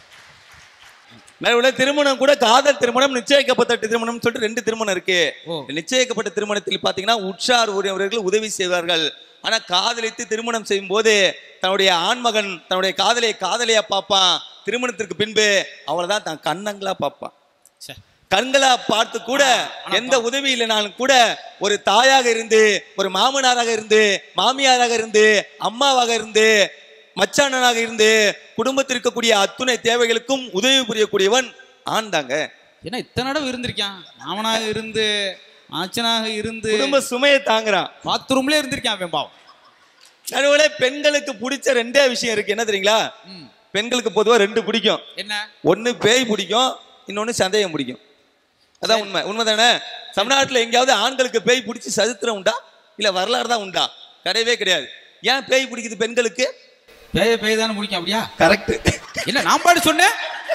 நடுவுல திருமணம் கூட காதல் திருமணம் நிச்சயிக்கப்பட்ட திருமணம் சொல்லிட்டு ரெண்டு திருமணம் இருக்கு ஓ. நிச்சயிக்கப்பட்ட திருமணத்தில் பாத்தீங்கன்னா உற்றார் உறவினர்கள் உதவி செய்வார்கள் ஆனா காதலித்து திருமணம் செய்யும் போது தன்னுடைய ஆண்மகன் தன்னுடைய காதலியை காதலியா பார்ப்பான் திருமணத்திற்கு பின்பு அவளைதான் தான் கண்ணங்களா பார்ப்பான் சே கண்களா பார்த்து கூட எந்த உதவி இல்லைனாலும் கூட ஒரு தாயாக இருந்து ஒரு மாமனாராக இருந்து மாமியாராக இருந்து அம்மாவாக இருந்து மச்சானனாக இருந்து குடும்பத்தில் இருக்கக்கூடிய அத்துணை தேவைகளுக்கும் உதவி புரியக்கூடியவன் ஆண் தாங்க ஏன்னா இத்தனை தடவை இருந்திருக்கான் மாமனாக இருந்து ஆச்சனாக இருந்து குடும்ப சுமையை தாங்குறான் பாத்ரூம்ல இருந்திருக்கான் அவன் பாவம் நடுவுல பெண்களுக்கு பிடிச்ச ரெண்டே விஷயம் இருக்கு என்ன தெரியுங்களா ம். பெண்களுக்கு பொதுவா ரெண்டு பிடிக்கும் என்ன ஒண்ணு பேய் பிடிக்கும் இன்னொன்னு சந்தேகம் பிடிக்கும் அதான் உண்மை உண்மைதானே தமிழ்நாட்டுல எங்கேயாவது ஆண்களுக்கு பேய் பிடிச்சி சரித்திரம் உண்டா இல்ல வரலாறு தான் உண்டா கிடையவே கிடையாது ஏன் பேய் பிடிக்குது பெண்களுக்கு பேய பேய தானே முடிக்கும் அப்படியா கரெக்ட் என்ன நான் பாட்டு சொன்னேன்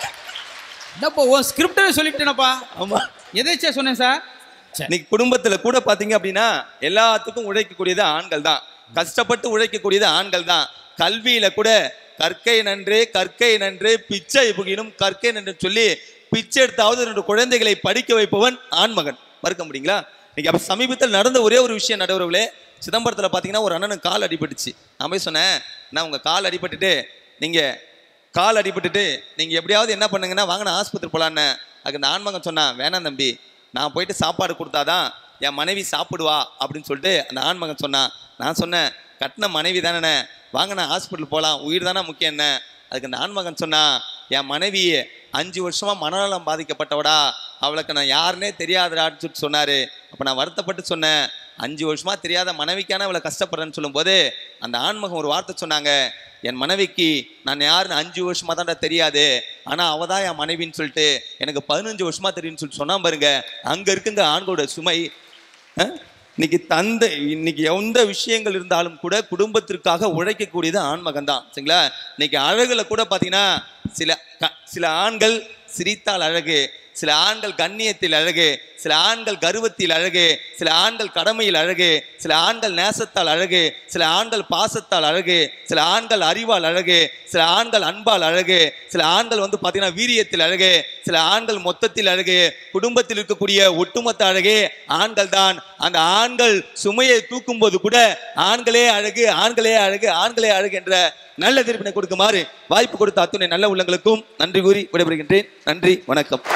என்னப்பா உன் ஸ்கிரிப்டவே சொல்லிட்டேனப்பா ஆமா எதேச்சா சொன்னேன் சார் சரி இன்னைக்கு குடும்பத்துல கூட பாத்தீங்க அப்படின்னா எல்லாத்துக்கும் உழைக்கக்கூடியது ஆண்கள் தான் கஷ்டப்பட்டு உழைக்கக்கூடியது ஆண்கள் தான் கல்வியில கூட கற்கை நன்றே கற்கை நன்றே பிச்சை புகினும் கற்கை நன்று சொல்லி பிச்சை எடுத்தாவது ரெண்டு குழந்தைகளை படிக்க வைப்பவன் ஆண்மகன் மறுக்க முடியுங்களா இன்னைக்கு அப்ப சமீபத்தில் நடந்த ஒரே ஒரு விஷயம் நடுவர்களே சிதம்பரத்துல பாத்தீங்கன்னா ஒரு அண்ணனுக்கு கால் அடிபட்டுச்சு நான் போய் சொன்னேன் நான் உங்க கால் அடிபட்டுட்டு நீங்க கால் அடிபட்டுட்டு நீங்க எப்படியாவது என்ன பண்ணுங்கன்னா வாங்க நான் ஆஸ்பத்திரி போலான்னு அதுக்கு அந்த ஆண்மகன் சொன்னான் வேணாம் தம்பி நான் போயிட்டு சாப்பாடு கொடுத்தாதான் என் மனைவி சாப்பிடுவா அப்படின்னு சொல்லிட்டு அந்த ஆண்மகன் சொன்னான் நான் சொன்னேன் கட்டின மனைவி தானே வாங்க நான் ஹாஸ்பிட்டல் போகலாம் உயிர் தானே முக்கியம் என்ன அதுக்கு அந்த ஆண்மகன் சொன்னான் என் மனைவி அஞ்சு வருஷமா மனநலம் பாதிக்கப்பட்டவடா அவளுக்கு நான் யாருன்னே தெரியாதடான்னு சொல்லிட்டு சொன்னாரு அப்ப நான் வருத்தப்பட்டு சொன்னேன் அஞ்சு வருஷமா தெரியாத மனைவிக்கான அவளை கஷ்டப்படுறேன்னு சொல்லும்போது அந்த ஆண்மகன் ஒரு வார்த்தை சொன்னாங்க என் மனைவிக்கு நான் யாருன்னு அஞ்சு வருஷமா தான்டா தெரியாது ஆனா அவ தான் என் மனைவின்னு சொல்லிட்டு எனக்கு பதினஞ்சு வருஷமா தெரியும்னு சொல்லிட்டு சொன்னா பாருங்க அங்க இருக்குங்க ஆண்களோட சுமை அஹ்? இன்னைக்கு தந்தை இன்னைக்கு எந்த விஷயங்கள் இருந்தாலும் கூட குடும்பத்திற்காக உழைக்கக்கூடியது ஆண்மகன் தான் சரிங்களா இன்னைக்கு அழகுல கூட பாத்தீங்கன்னா சில க- சில ஆண்கள் சிரித்தால் அழகு சில ஆண்கள் கண்ணியத்தில் அழகு சில ஆண்கள் கர்வத்தில் அழகு சில ஆண்கள் கடமையில் அழகு சில ஆண்கள் நேசத்தால் அழகு சில ஆண்கள் பாசத்தால் அழகு சில ஆண்கள் அறிவால் அழகு சில ஆண்கள் அன்பால் அழகு சில ஆண்கள் வந்து பார்த்தீங்கன்னா வீரியத்தில் அழகு சில ஆண்கள் மொத்தத்தில் அழகு குடும்பத்தில் இருக்கக்கூடிய ஒட்டுமொத்த அழகே ஆண்கள் தான் அந்த ஆண்கள் சுமையை தூக்கும் போது கூட ஆண்களே அழகு ஆண்களே அழகு ஆண்களே அழகு என்ற நல்ல திருப்பினை கொடுக்குமாறு வாய்ப்பு கொடுத்த அத்துணை நல்ல உள்ளங்களுக்கும் நன்றி கூறி விடைபெறுகின்றேன் நன்றி வணக்கம்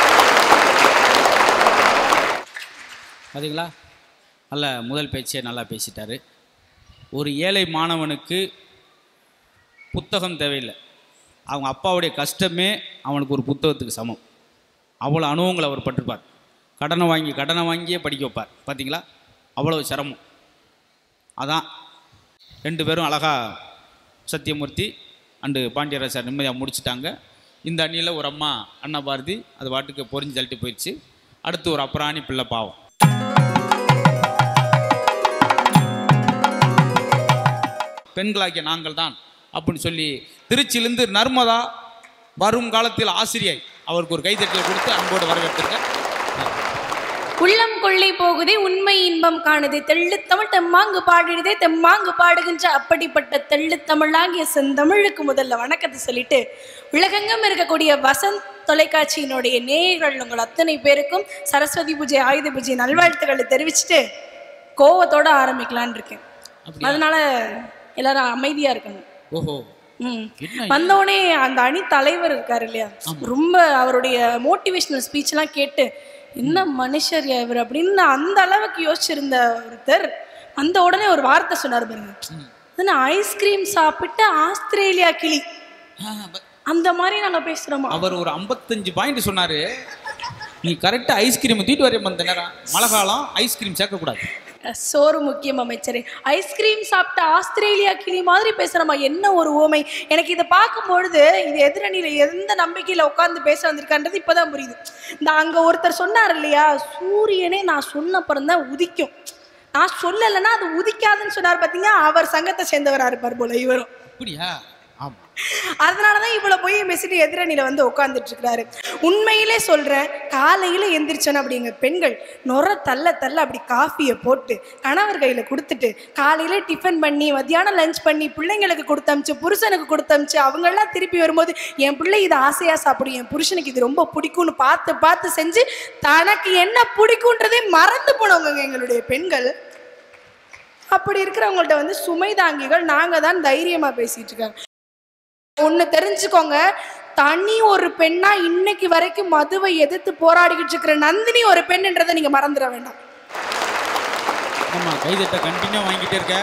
பாத்தீங்களா நல்ல முதல் பேச்சே நல்லா பேசிட்டாரு ஒரு ஏழை மாணவனுக்கு புத்தகம் தேவையில்லை அவங்க அப்பாவுடைய கஷ்டமே அவனுக்கு ஒரு புத்தகத்துக்கு சமம் அவ்வளோ அனுபவங்களை அவர் பட்டிருப்பார் கடனை வாங்கி கடனை வாங்கியே படிக்க வைப்பார் பார்த்தீங்களா அவ்வளோ சிரமம் அதான் ரெண்டு பேரும் அழகா சத்தியமூர்த்தி அண்டு பாண்டியராஜ் நிம்மதியாக முடிச்சிட்டாங்க இந்த அணியில் ஒரு அம்மா அண்ணா பாரதி அது பாட்டுக்கு பொறிஞ்சு தள்ளிட்டு போயிடுச்சு அடுத்து ஒரு அப்புறாணி பிள்ளை பாவம் பெண்களாகிய நாங்கள் தான் அப்படின்னு சொல்லி திருச்சியிலிருந்து நர்மதா வரும் காலத்தில் ஆசிரியை அவருக்கு ஒரு கைத்தட்டல் கொடுத்து அன்போடு வரவேற்றிருக்க உள்ளம் கொள்ளை போகுதே உண்மை இன்பம் காணுதே தெள்ளுத்தமிழ் தெம்மாங்கு பாடிடுதே தெம்மாங்கு பாடுகின்ற அப்படிப்பட்ட தெள்ளுத்தமிழாகிய செந்தமிழுக்கு முதல்ல வணக்கத்தை சொல்லிட்டு உலகெங்கும் இருக்கக்கூடிய வசந்த் தொலைக்காட்சியினுடைய நேயர்கள் உங்கள் அத்தனை பேருக்கும் சரஸ்வதி பூஜை ஆயுத பூஜை நல்வாழ்த்துக்களை தெரிவிச்சுட்டு கோவத்தோட ஆரம்பிக்கலான்னு இருக்கேன் அப்படியா? அதனால எல்லாரும் அமைதியா இருக்கணும் ஓஹோ ம். என்ன வந்தோடனே அந்த அணி தலைவர் இருக்காரு இல்லையா ரொம்ப அவருடைய மோட்டிவேஷனல் ஸ்பீச்லாம் கேட்டு என்ன மனுஷர் இவர் அப்படின்னு அந்த அளவுக்கு யோசிச்சிருந்த ஒருத்தர் அந்த உடனே ஒரு வார்த்தை சொன்னார் பாருங்க அதுன்னு ஐஸ்கிரீம் சாப்பிட்டு ஆஸ்திரேலியா கிளி ஆ, ப- அந்த மாதிரி நாங்க பேசுறோமா அவர் ஒரு 55 பாயிண்ட் சொன்னாரு நீ கரெக்டா ஐஸ்கிரீம் தூக்கிட்டு வரையும் அந்த நேரம் மழை காலம் ஐஸ்கிரீம் சேர்க்கக்கூடாது சோறு முக்கியம் அமைச்சரே ஐஸ்கிரீம் சாப்பிட்ட ஆஸ்திரேலியா கிளி மாதிரி பேசுறமா என்ன ஒரு ஓமை எனக்கு இதை பார்க்கும்பொழுது இது எதிரணியில எந்த நம்பிக்கையில உட்கார்ந்து பேச வந்திருக்கான்றது இப்பதான் புரியுது இந்த அங்க ஒருத்தர் சொன்னார் இல்லையா சூரியனே நான் சொன்னப்புறம் தான் உதிக்கும் நான் சொல்லலைன்னா அது உதிக்காதுன்னு சொன்னார் பாத்தீங்க அவர் சங்கத்தை சேர்ந்தவரா இருப்பார் போல இவரும் அப்படியா ஆமா அதனாலதான் இவ்வளவு போய் மெசிட்டு எதிரணியில வந்து உட்கார்ந்துட்டு இருக்கிறாரு உண்மையிலே சொல்றேன் காலையில எந்திரிச்சேன் அப்படிங்க பெண்கள் நொற தள்ள தள்ள அப்படி காஃபியை போட்டு கணவர் கையில கொடுத்துட்டு காலையில டிஃபன் பண்ணி மத்தியானம் லஞ்ச் பண்ணி பிள்ளைங்களுக்கு கொடுத்தமிச்சு புருஷனுக்கு கொடுத்தமிச்சு அவங்க எல்லாம் திருப்பி வரும்போது என் பிள்ளை இது ஆசையா சாப்பிடும் என் புருஷனுக்கு இது ரொம்ப பிடிக்கும்னு பார்த்து பார்த்து செஞ்சு தனக்கு என்ன பிடிக்குன்றதே மறந்து போனவங்க எங்களுடைய பெண்கள் அப்படி இருக்கிறவங்கள்ட்ட வந்து சுமை தாங்கிகள் நாங்க தான் தைரியமா பேசிட்டு இருக்காங்க ஒண்ணு தெரிஞ்சுக்கோங்க தனி ஒரு பெண்ணா இன்னைக்கு வரைக்கும் மதுவை எதிர்த்து போராடிக்கிட்டு இருக்கிற நந்தினி ஒரு பெண்ன்றதை நீங்க மறந்துட வேண்டாம் ஆமா கைதட்ட கண்டினியூ வாங்கிட்டே இருக்க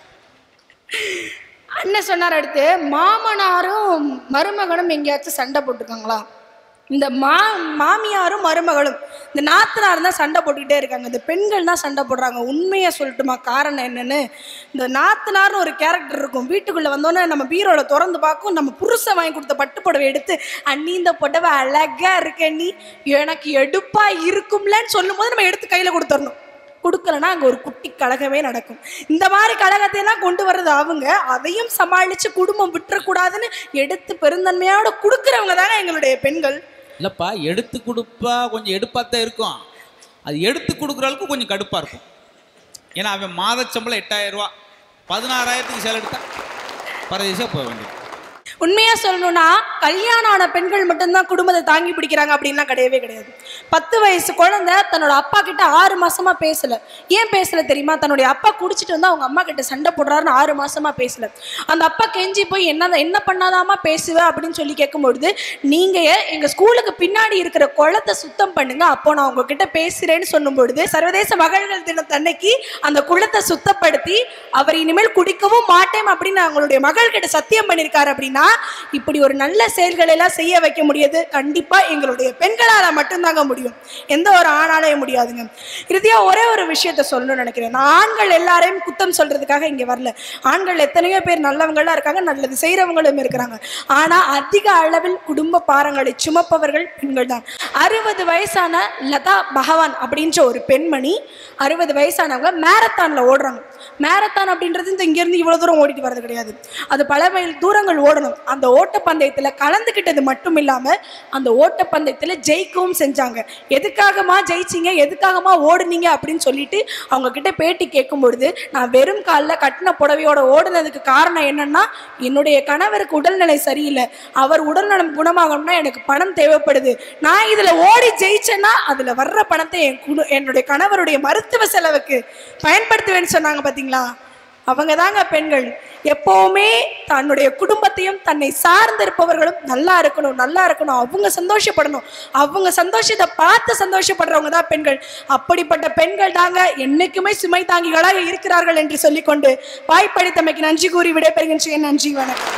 அண்ணன் சொன்னார் அடுத்து மாமனாரும் மருமகனும் எங்கேயாச்சும் சண்டை போட்டிருக்காங்களா இந்த மா மாமியாரும் மருமகளும் இந்த நாத்தனார் தான் சண்டை போட்டுக்கிட்டே இருக்காங்க இந்த பெண்கள் தான் சண்டை போடுறாங்க உண்மையை சொல்லட்டுமா காரணம் என்னன்னு இந்த நாத்தனார்னு ஒரு கேரக்டர் இருக்கும் வீட்டுக்குள்ள வந்தோன்னே நம்ம பீரோல திறந்து பார்க்கும் நம்ம புருஷன் வாங்கி கொடுத்த பட்டு புடவை எடுத்து அண்ணி இந்த புடவை அழகா இருக்க நீ எனக்கு எடுப்பா இருக்கும்லன்னு சொல்லும்போது நம்ம எடுத்து கையில கொடுத்துடணும் கொடுக்கலன்னா அங்கே ஒரு குட்டி கழகமே நடக்கும் இந்த மாதிரி கழகத்தை எல்லாம் கொண்டு வர்றது அவங்க அதையும் சமாளித்து குடும்பம் விட்டுறக்கூடாதுன்னு எடுத்து பெருந்தன்மையோட கொடுக்குறவங்க தாங்க எங்களுடைய பெண்கள் இல்லப்பா எடுத்து கொடுப்பா கொஞ்சம் எடுப்பாத்தான் இருக்கும் அது எடுத்து கொடுக்குற அளவுக்கு கொஞ்சம் கடுப்பா இருக்கும் ஏன்னா அவன் மாத சம்பளம் எட்டாயிரம் ரூபா பதினாறாயிரத்துக்கு சேலை எடுத்தா பரதேசியா போக வேண்டியது உண்மையா சொல்லணும்னா கல்யாணம் ஆன பெண்கள் மட்டும்தான் குடும்பத்தை தாங்கி பிடிக்கிறாங்க அப்படின்லாம் கிடையவே கிடையாது பத்து வயசு குழந்தை தன்னோட அப்பா கிட்ட ஆறு மாசமா பேசல ஏன் பேசல தெரியுமா தன்னுடைய அப்பா குடிச்சிட்டு வந்து அவங்க அம்மா கிட்ட சண்டை போடுறாருன்னு ஆறு மாசமா பேசல அந்த அப்பா கெஞ்சி போய் என்ன என்ன பண்ணாதாமா பேசுவ அப்படின்னு சொல்லி கேட்கும்பொழுது நீங்க எங்க ஸ்கூலுக்கு பின்னாடி இருக்கிற குளத்தை சுத்தம் பண்ணுங்க அப்போ நான் உங்ககிட்ட பேசுறேன்னு சொல்லும் பொழுது சர்வதேச மகள்கள் தினத்தன்னைக்கு அந்த குளத்தை சுத்தப்படுத்தி அவர் இனிமேல் குடிக்கவும் மாட்டேன் அப்படின்னு அவங்களுடைய மகள் கிட்ட சத்தியம் பண்ணியிருக்காரு அப்படின்னா இப்படி ஒரு நல்ல செயல்களை எல்லாம் செய்ய வைக்க முடியாது கண்டிப்பா எங்களுடைய பெண்களால மட்டும்தாங்க முடியும் எந்த ஒரு ஆணாலே முடியாதுங்க இறுதியா ஒரே ஒரு விஷயத்த சொல்லணும்னு நினைக்கிறேன் நான் ஆண்கள் எல்லாரையும் குத்தம் சொல்றதுக்காக இங்க வரல ஆண்கள் எத்தனையோ பேர் நல்லவங்களா இருக்காங்க நல்லது செய்யறவங்களும் இருக்கிறாங்க ஆனா அதிக அளவில் குடும்ப பாரங்களை சுமப்பவர்கள் பெண்கள் தான் அறுபது வயசான லதா பகவான் அப்படின்ற ஒரு பெண்மணி அறுபது வயசானவங்க மேரத்தான்ல ஓடுறாங்க மேரத்தான் அப்படின்றது இந்த இங்கேருந்து இவ்வளோ தூரம் ஓடிட்டு வர்றது கிடையாது அது பல மைல் தூரங்கள் ஓடணும் அந்த ஓட்டப்பந்தயத்தில் கலந்துக்கிட்டது மட்டும் இல்லாமல் அந்த ஓட்டப்பந்தயத்தில் ஜெயிக்கவும் செஞ்சாங்க எதுக்காகமா ஜெயிச்சிங்க எதுக்காகமா ஓடுனீங்க அப்படின்னு சொல்லிட்டு அவங்க கிட்ட பேட்டி கேட்கும் பொழுது நான் வெறும் காலில் கட்டின புடவையோட ஓடுனதுக்கு காரணம் என்னன்னா என்னுடைய கணவருக்கு உடல்நிலை சரியில்லை அவர் உடல்நலம் குணமாகணும்னா எனக்கு பணம் தேவைப்படுது நான் இதில் ஓடி ஜெயிச்சேன்னா அதில் வர்ற பணத்தை என் குடு என்னுடைய கணவருடைய மருத்துவ செலவுக்கு பயன்படுத்துவேன்னு சொன்னாங்க பார்த்தீங்களா அவங்க தாங்க பெண்கள் எப்பவுமே தன்னுடைய குடும்பத்தையும் தன்னை சார்ந்திருப்பவர்களும் நல்லா இருக்கணும் நல்லா இருக்கணும் அவங்க சந்தோஷப்படணும் அவங்க சந்தோஷத்தை பார்த்து சந்தோஷப்படுறவங்க தான் பெண்கள் அப்படிப்பட்ட பெண்கள் தாங்க என்னைக்குமே சுமை தாங்கிகளாக இருக்கிறார்கள் என்று சொல்லிக்கொண்டு வாய்ப்பளித்தமைக்கு நன்றி கூறி விடைபெறுகின்றேன் நன்றி வணக்கம்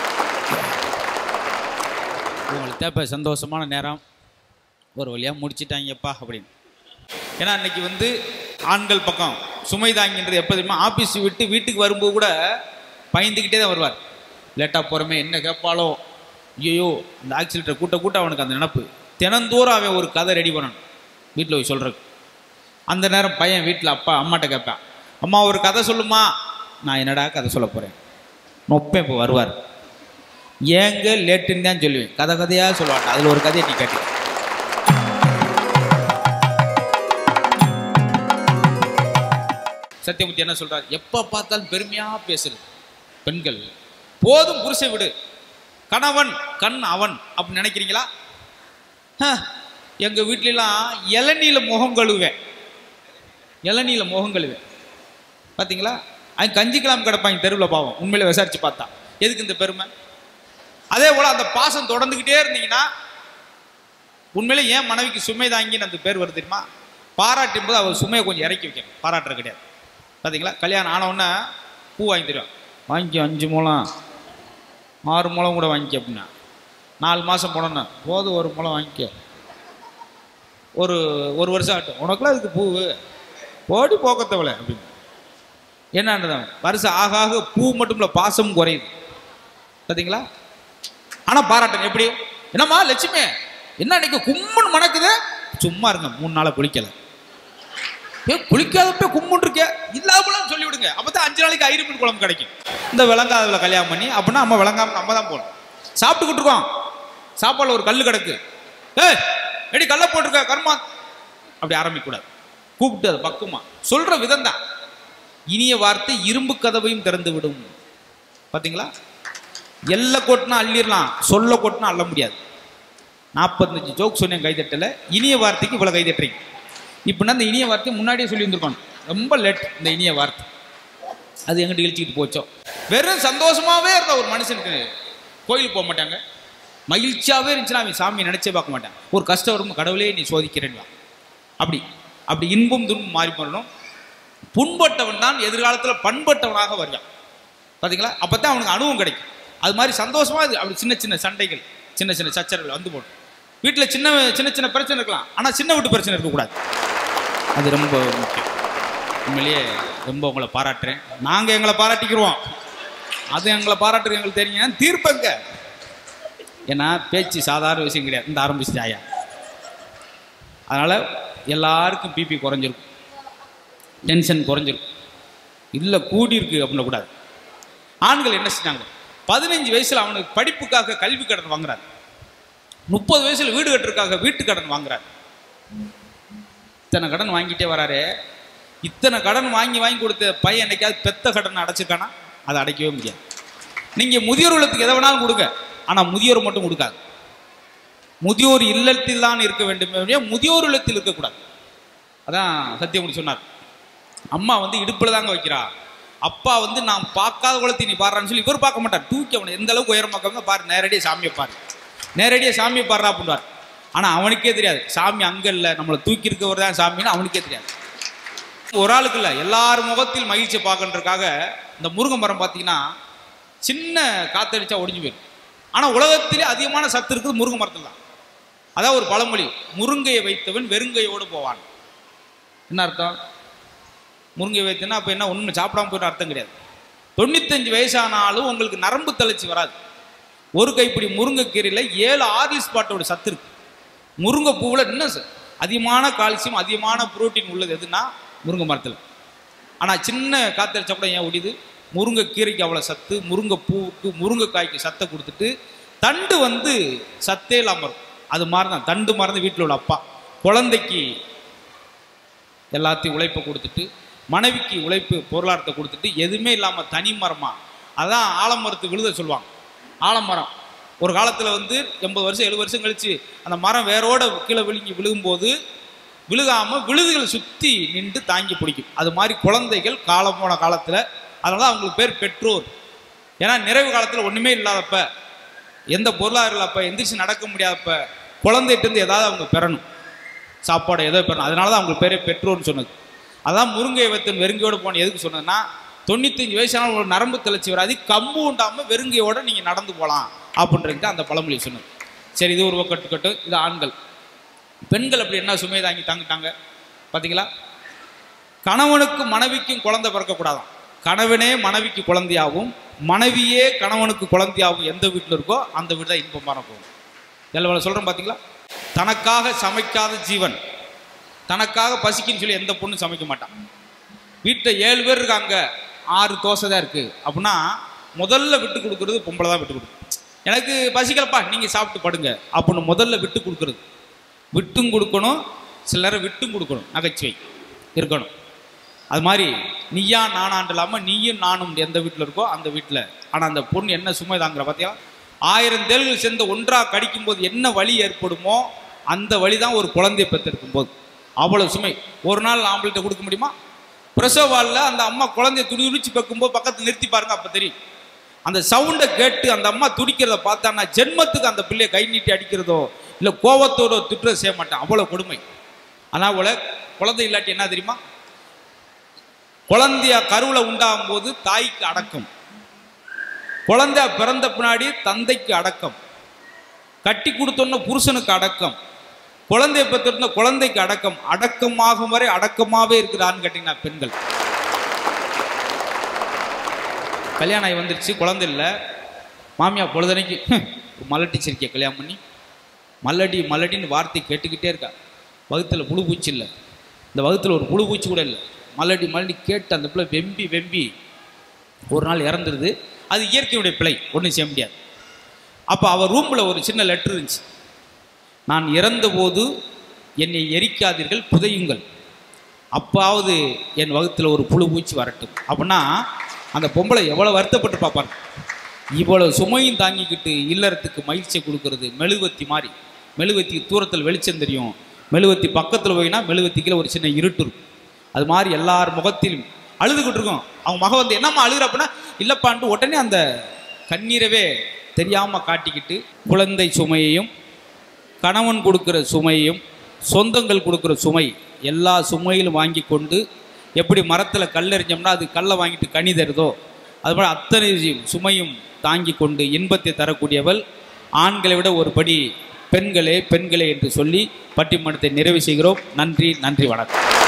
உங்களுக்கு தேவை சந்தோஷமான நேரம் ஒரு வழியாக முடிச்சிட்டாங்கப்பா அப்படின்னு ஏன்னா இன்னைக்கு வந்து ஆண்கள் பக்கம் சுமை தாங்கின்றது எப்போ தெரியுமா ஆஃபீஸ் விட்டு வீட்டுக்கு வரும்போது கூட பயந்துக்கிட்டே தான் வருவார் லேட்டாக போகிறோமே என்ன கேட்பாலோ ஐயோ அந்த ஆக்சிலேட்டர் கூட்ட கூட்ட அவனுக்கு அந்த நினப்பு தினந்தோறும் அவன் ஒரு கதை ரெடி பண்ணணும் வீட்டில் போய் சொல்கிறது அந்த நேரம் பையன் வீட்டில் அப்பா அம்மாட்ட கேட்பேன் அம்மா ஒரு கதை சொல்லுமா நான் என்னடா கதை சொல்ல போகிறேன் நொப்பேன் இப்போ வருவார் ஏங்க லேட்டுன்னு தான் சொல்லுவேன் கதை கதையாக சொல்லுவாங்க அதில் ஒரு கதையை நீ கேட்டு சத்தியமூர்த்தி என்ன சொல்றாரு எப்போ பார்த்தாலும் பெருமையா பேசுறது பெண்கள் போதும் புருஷை விடு கணவன் கண் அவன் அப்படின்னு நினைக்கிறீங்களா ஹ, எங்க வீட்லலாம் இளநீல முகம் கழுவேன் இளநீல முகம் கழுவேன் பாத்தீங்களா அவன் கஞ்சிக்கலாம் கிடப்பாங்க தெருவில் பாவம் உண்மையில விசாரிச்சு பார்த்தா எதுக்கு இந்த பெருமை அதே போல அந்த பாசம் தொடர்ந்துக்கிட்டே இருந்தீங்கன்னா உண்மையில ஏன் மனைவிக்கு சுமை தாங்கின்னு அந்த பேர் வருது தெரியுமா பாராட்டும் போது அவர் சுமையை கொஞ்சம் இறக்கி வைக்கணும் பாராட்டுறது கிடையாது பாத்தீங்களா கல்யாணம் ஆன உடனே பூ வாங்கி தருவான் வாங்கி அஞ்சு முழம் ஆறு முழம் கூட வாங்கிக்க அப்படின்னா நாலு மாதம் போனோன்னா போதும் ஒரு முழம் வாங்கிக்க ஒரு ஒரு வருஷம் ஆகட்டும் உனக்குலாம் இதுக்கு பூவு போடி போக்கத்தவளை அப்படின்னு என்னன்றதான் வருஷம் ஆக ஆக பூ மட்டும் இல்லை பாசம் குறையுது பார்த்தீங்களா ஆனால் பாராட்டன் எப்படி என்னம்மா லட்சுமி என்ன இன்னைக்கு கும்முன்னு மணக்குது சும்மா இருங்க மூணு நாளை குளிக்கல ஏ குளிக்காதப்ப கும்முன்னு இருக்கே இல்லாமலாம் சொல்லி விடுங்க அப்பதான் அஞ்சு நாளைக்கு ஐரு மீன் குழம்பு கிடைக்கும் இந்த விளங்காதவளை கல்யாணம் பண்ணி அப்படின்னா நம்ம விளங்காம நம்ம தான் போகணும் சாப்பிட்டுக்கிட்டு இருக்கோம் சாப்பாடுல ஒரு கல் கிடக்கு ஏய் எடி கல்லை போட்டிருக்க கர்மா அப்படி ஆரம்பிக்க கூடாது கூப்பிட்டு அது பக்குமா சொல்ற விதம் தான் இனிய வார்த்தை இரும்பு கதவையும் திறந்து விடும் பாத்தீங்களா எல்லை கொட்டினா அள்ளிடலாம் சொல்ல கொட்டினா அள்ள முடியாது நாற்பத்தஞ்சு ஜோக் சொன்னேன் கைதட்டல இனிய வார்த்தைக்கு இவ்வளோ கைதட்டுறீங்க இப்படின்னா இந்த இனிய வார்த்தை முன்னாடியே சொல்லி இருந்திருக்கணும் ரொம்ப லேட் இந்த இனிய வார்த்தை அது எங்கிட்ட இழிச்சிக்கிட்டு போச்சோ வெறும் சந்தோஷமாவே இருந்த ஒரு மனுஷனுக்கு கோயிலுக்கு போக மாட்டாங்க மகிழ்ச்சியாவே இருந்துச்சுன்னா அவன் சாமியை நினைச்சே பார்க்க மாட்டான் ஒரு கஷ்டம் வரும் கடவுளே நீ சோதிக்கிறேன்னு அப்படி அப்படி இன்பம் துன்பம் மாறி வரணும் புண்பட்டவன் தான் எதிர்காலத்தில் பண்பட்டவனாக வருவான் பாத்தீங்களா அப்பதான் அவனுக்கு அனுபவம் கிடைக்கும் அது மாதிரி சந்தோஷமா இது அப்படி சின்ன சின்ன சண்டைகள் சின்ன சின்ன சச்சரவுகள் வந்து போடும் வீட்டில் சின்ன சின்ன சின்ன பிரச்சனை இருக்கலாம் ஆனால் சின்ன வீட்டு பிரச்சனை இருக்கக்கூடாது அது ரொம்ப முக்கியம் உண்மையிலேயே ரொம்ப உங்களை பாராட்டுறேன் நாங்கள் எங்களை பாராட்டிக்கிறோம் அது எங்களை பாராட்டுறது எங்களுக்கு தெரியும் தீர்ப்பங்க ஏன்னா பேச்சு சாதாரண விஷயம் கிடையாது இந்த ஆரம்பிச்சிட்டாயா அதனால் எல்லாருக்கும் பிபி குறைஞ்சிருக்கும் டென்ஷன் குறைஞ்சிருக்கும் இல்லை கூடி இருக்கு அப்படின்ன கூடாது ஆண்கள் என்ன செஞ்சாங்க பதினஞ்சு வயசுல அவனுக்கு படிப்புக்காக கல்வி கடன் வாங்குறாரு முப்பது வயசுல வீடு கட்டுறதுக்காக வீட்டு கடன் வாங்குறாரு இத்தனை கடன் வாங்கிட்டே வராரு இத்தனை கடன் வாங்கி வாங்கி கொடுத்த பையன் என்னைக்காவது பெத்த கடன் அடைச்சிருக்கானா அதை அடைக்கவே முடியாது நீங்க முதியோர் இல்லத்துக்கு எதை வேணாலும் கொடுங்க ஆனா முதியோர் மட்டும் கொடுக்காது முதியோர் இல்லத்தில் தான் இருக்க வேண்டும் ஒழிய முதியோர் இல்லத்தில் இருக்கக்கூடாது அதான் சத்தியமூர்த்தி சொன்னார் அம்மா வந்து இடுப்புல தாங்க வைக்கிறா அப்பா வந்து நான் பார்க்காத குளத்தை நீ பாடுறான்னு சொல்லி இவர் பார்க்க மாட்டார் தூக்கி அவனை எந்த அளவுக்கு உயரமாக்காங்க பாரு நேரடியாக சாமியை பாரு நேரடியாக சாமியை பாடுறா அப்படின்றார் ஆனால் அவனுக்கே தெரியாது சாமி அங்கே இல்லை நம்மளை தூக்கி இருக்கவர் தான் சாமின்னு அவனுக்கே தெரியாது ஒரு ஆளுக்கு இல்லை எல்லார் முகத்தில் மகிழ்ச்சியை பார்க்கன்றதுக்காக இந்த முருங்கை மரம் பார்த்தீங்கன்னா சின்ன காத்தடிச்சா ஒடிஞ்சு போயிடும் ஆனால் உலகத்திலே அதிகமான சத்து இருக்குது முருங்கை மரத்தில் தான் அதான் ஒரு பழமொழி முருங்கையை வைத்தவன் வெறுங்கையோடு போவான் என்ன அர்த்தம் முருங்கை வைத்தனா அப்போ என்ன ஒன்றும் சாப்பிடாம போயிட்டு அர்த்தம் கிடையாது தொண்ணூத்தஞ்சு வயசானாலும் உங்களுக்கு நரம்பு தளர்ச்சி வராது ஒரு கைப்பிடி முருங்கைக்கீரையில் ஏழு ஆர்லிஸ் பாட்டோட சத்து இருக்கு முருங்கை பூவில் இன்னும் ச- அதிகமான கால்சியம் அதிகமான புரோட்டீன் உள்ளது எதுனா முருங்கை மரத்தில் ஆனால் சின்ன காத்தடிச்சா கூட ஏன் ஒடியுது முருங்கைக்கீரைக்கு அவ்வளோ சத்து முருங்கை பூவுக்கு முருங்கைக்காய்க்கு சத்தை கொடுத்துட்டு தண்டு வந்து சத்தே இல்லாமல் இருக்கும் அது மாதிரி தான் தண்டு மறந்து வீட்டில் உள்ள அப்பா குழந்தைக்கு எல்லாத்தையும் உழைப்பை கொடுத்துட்டு மனைவிக்கு உழைப்பு பொருளாதாரத்தை கொடுத்துட்டு எதுவுமே இல்லாமல் தனி மரமா அதான் ஆலமரத்து விழுத சொல்லுவாங்க ஆலமரம் ஒரு காலத்தில் வந்து எண்பது வருஷம் எழுபது வருஷம் கழிச்சு அந்த மரம் வேரோட கீழே விழுங்கி விழுகும்போது விழுகாம விழுதுகள் சுற்றி நின்று தாங்கி பிடிக்கும் அது மாதிரி குழந்தைகள் காலம் போன காலத்தில் அதனால அவங்களுக்கு பேர் பெற்றோர் ஏன்னா நிறைவு காலத்தில் ஒன்றுமே இல்லாதப்ப எந்த பொருளாதாரம் இல்லாதப்ப எந்திரிச்சு நடக்க முடியாதப்ப குழந்தைகிட்ட இருந்து ஏதாவது அவங்க பெறணும் சாப்பாடு ஏதோ பெறணும் அதனால தான் அவங்களுக்கு பேரே பெற்றோர்னு சொன்னது அதான் முருங்கை வைத்தன் வெறுங்கையோடு போன எதுக்கு சொன்னதுன்னா தொண்ணூத்தஞ்சு வயசான ஒரு நரம்பு தளர்ச்சி வராது கம்பு உண்டாமல் வெறுங்கையோட நீங்கள் நடந்து போகலாம் அப்படின்றது தான் அந்த பழமொழி சொன்னது சரி இது ஒரு பக்கம் இருக்கட்டும் இது ஆண்கள் பெண்கள் அப்படி என்ன சுமை தாங்கி தாங்கிட்டாங்க பார்த்தீங்களா கணவனுக்கும் மனைவிக்கும் குழந்தை பிறக்கக்கூடாதாம் கணவனே மனைவிக்கு குழந்தையாகவும் மனைவியே கணவனுக்கு குழந்தையாகவும் எந்த வீட்டில் இருக்கோ அந்த வீடு தான் இன்பமான போகும் எல்லாம் சொல்கிறேன் பார்த்தீங்களா தனக்காக சமைக்காத ஜீவன் தனக்காக பசிக்குன்னு சொல்லி எந்த பொண்ணும் சமைக்க மாட்டான் வீட்டில் ஏழு பேர் இருக்காங்க ஆறு தோசை தான் இருக்குது அப்படின்னா முதல்ல விட்டு கொடுக்கறது பொம்பளை தான் விட்டு கொடுக்கும் எனக்கு பசிக்கலப்பா நீங்கள் சாப்பிட்டு படுங்க அப்படின்னு முதல்ல விட்டு கொடுக்கறது விட்டும் கொடுக்கணும் சில நேரம் விட்டும் கொடுக்கணும் நகைச்சுவை இருக்கணும் அது மாதிரி நீயா நானான் இல்லாமல் நீயும் நானும் எந்த வீட்டில் இருக்கோ அந்த வீட்டில் ஆனால் அந்த பொண்ணு என்ன சுமை தாங்கிற பார்த்தியா ஆயிரம் தேள்கள் சேர்ந்து ஒன்றாக கடிக்கும்போது என்ன வலி ஏற்படுமோ அந்த வழி தான் ஒரு குழந்தையை பெற்றிருக்கும் போது அவ்வளோ சுமை ஒரு நாள் ஆம்பளைட்ட கொடுக்க முடியுமா பிரசவ வாலில் அந்த அம்மா குழந்தைய துடி துடிச்சு வைக்கும்போது பக்கத்தில் நிறுத்தி பாருங்க அப்போ தெரியும் அந்த சவுண்டை கேட்டு அந்த அம்மா துடிக்கிறத பார்த்தா நான் ஜென்மத்துக்கு அந்த பிள்ளைய கை நீட்டி அடிக்கிறதோ இல்லை கோவத்தோட திட்டுறதோ செய்ய மாட்டேன் அவ்வளோ கொடுமை ஆனால் போல குழந்தை இல்லாட்டி என்ன தெரியுமா குழந்தைய கருவுல உண்டாகும் போது தாய்க்கு அடக்கம் குழந்தை பிறந்த பின்னாடி தந்தைக்கு அடக்கம் கட்டி கொடுத்தோன்ன புருஷனுக்கு அடக்கம் குழந்தைய பெற்றிருந்த குழந்தைக்கு அடக்கம் அடக்கமாகும் வரை அடக்கமாவே இருக்கிறான்னு கேட்டீங்கன்னா பெண்கள் கல்யாணம் ஆகி வந்துருச்சு குழந்தை இல்லை மாமியா பொழுதனைக்கு மல்லட்டி சிரிக்க கல்யாணம் பண்ணி மல்லடி மல்லடின்னு வார்த்தை கேட்டுக்கிட்டே இருக்கா வகுத்தில் புழு பூச்சி இல்லை இந்த வகுத்தில் ஒரு புழு பூச்சி கூட இல்லை மல்லடி மல்லடி கேட்டு அந்த பிள்ளை வெம்பி வெம்பி ஒரு நாள் இறந்துருது அது இயற்கையுடைய பிழை ஒன்றும் செய்ய முடியாது அப்போ அவள் ரூமில் ஒரு சின்ன லெட்டர் இருந்துச்சு நான் இறந்தபோது என்னை எரிக்காதீர்கள் புதையுங்கள் அப்பாவது என் வகுத்தில் ஒரு புழு பூச்சி வரட்டும் அப்படின்னா அந்த பொம்பளை எவ்வளோ வருத்தப்பட்டு பார்ப்பாங்க இவ்வளவு சுமையும் தாங்கிக்கிட்டு இல்லறத்துக்கு மகிழ்ச்சியை கொடுக்கறது மெழுகுவத்தி மாதிரி மெழுகுவத்தி தூரத்தில் வெளிச்சம் தெரியும் மெழுகுவத்தி பக்கத்தில் போயினா மெழுகுவத்திக்கில் ஒரு சின்ன இருட்டு இருக்கும் அது மாதிரி எல்லார் முகத்திலும் அழுதுகிட்டு இருக்கும் அவங்க மக வந்து என்னம்மா அழுகுற அப்படின்னா இல்லைப்பான்ட்டு உடனே அந்த கண்ணீரவே தெரியாமல் காட்டிக்கிட்டு குழந்தை சுமையையும் கணவன் கொடுக்குற சுமையும் சொந்தங்கள் கொடுக்குற சுமை எல்லா சுமையிலும் வாங்கி கொண்டு எப்படி மரத்தில் கல் எறிஞ்சோம்னா அது கல்லை வாங்கிட்டு கனி தருதோ அதுபோல் அத்தனை சுமையும் தாங்கி கொண்டு இன்பத்தை தரக்கூடியவள் ஆண்களை விட ஒரு படி பெண்களே பெண்களே என்று சொல்லி பட்டிமன்றத்தை நிறைவு செய்கிறோம் நன்றி நன்றி வணக்கம்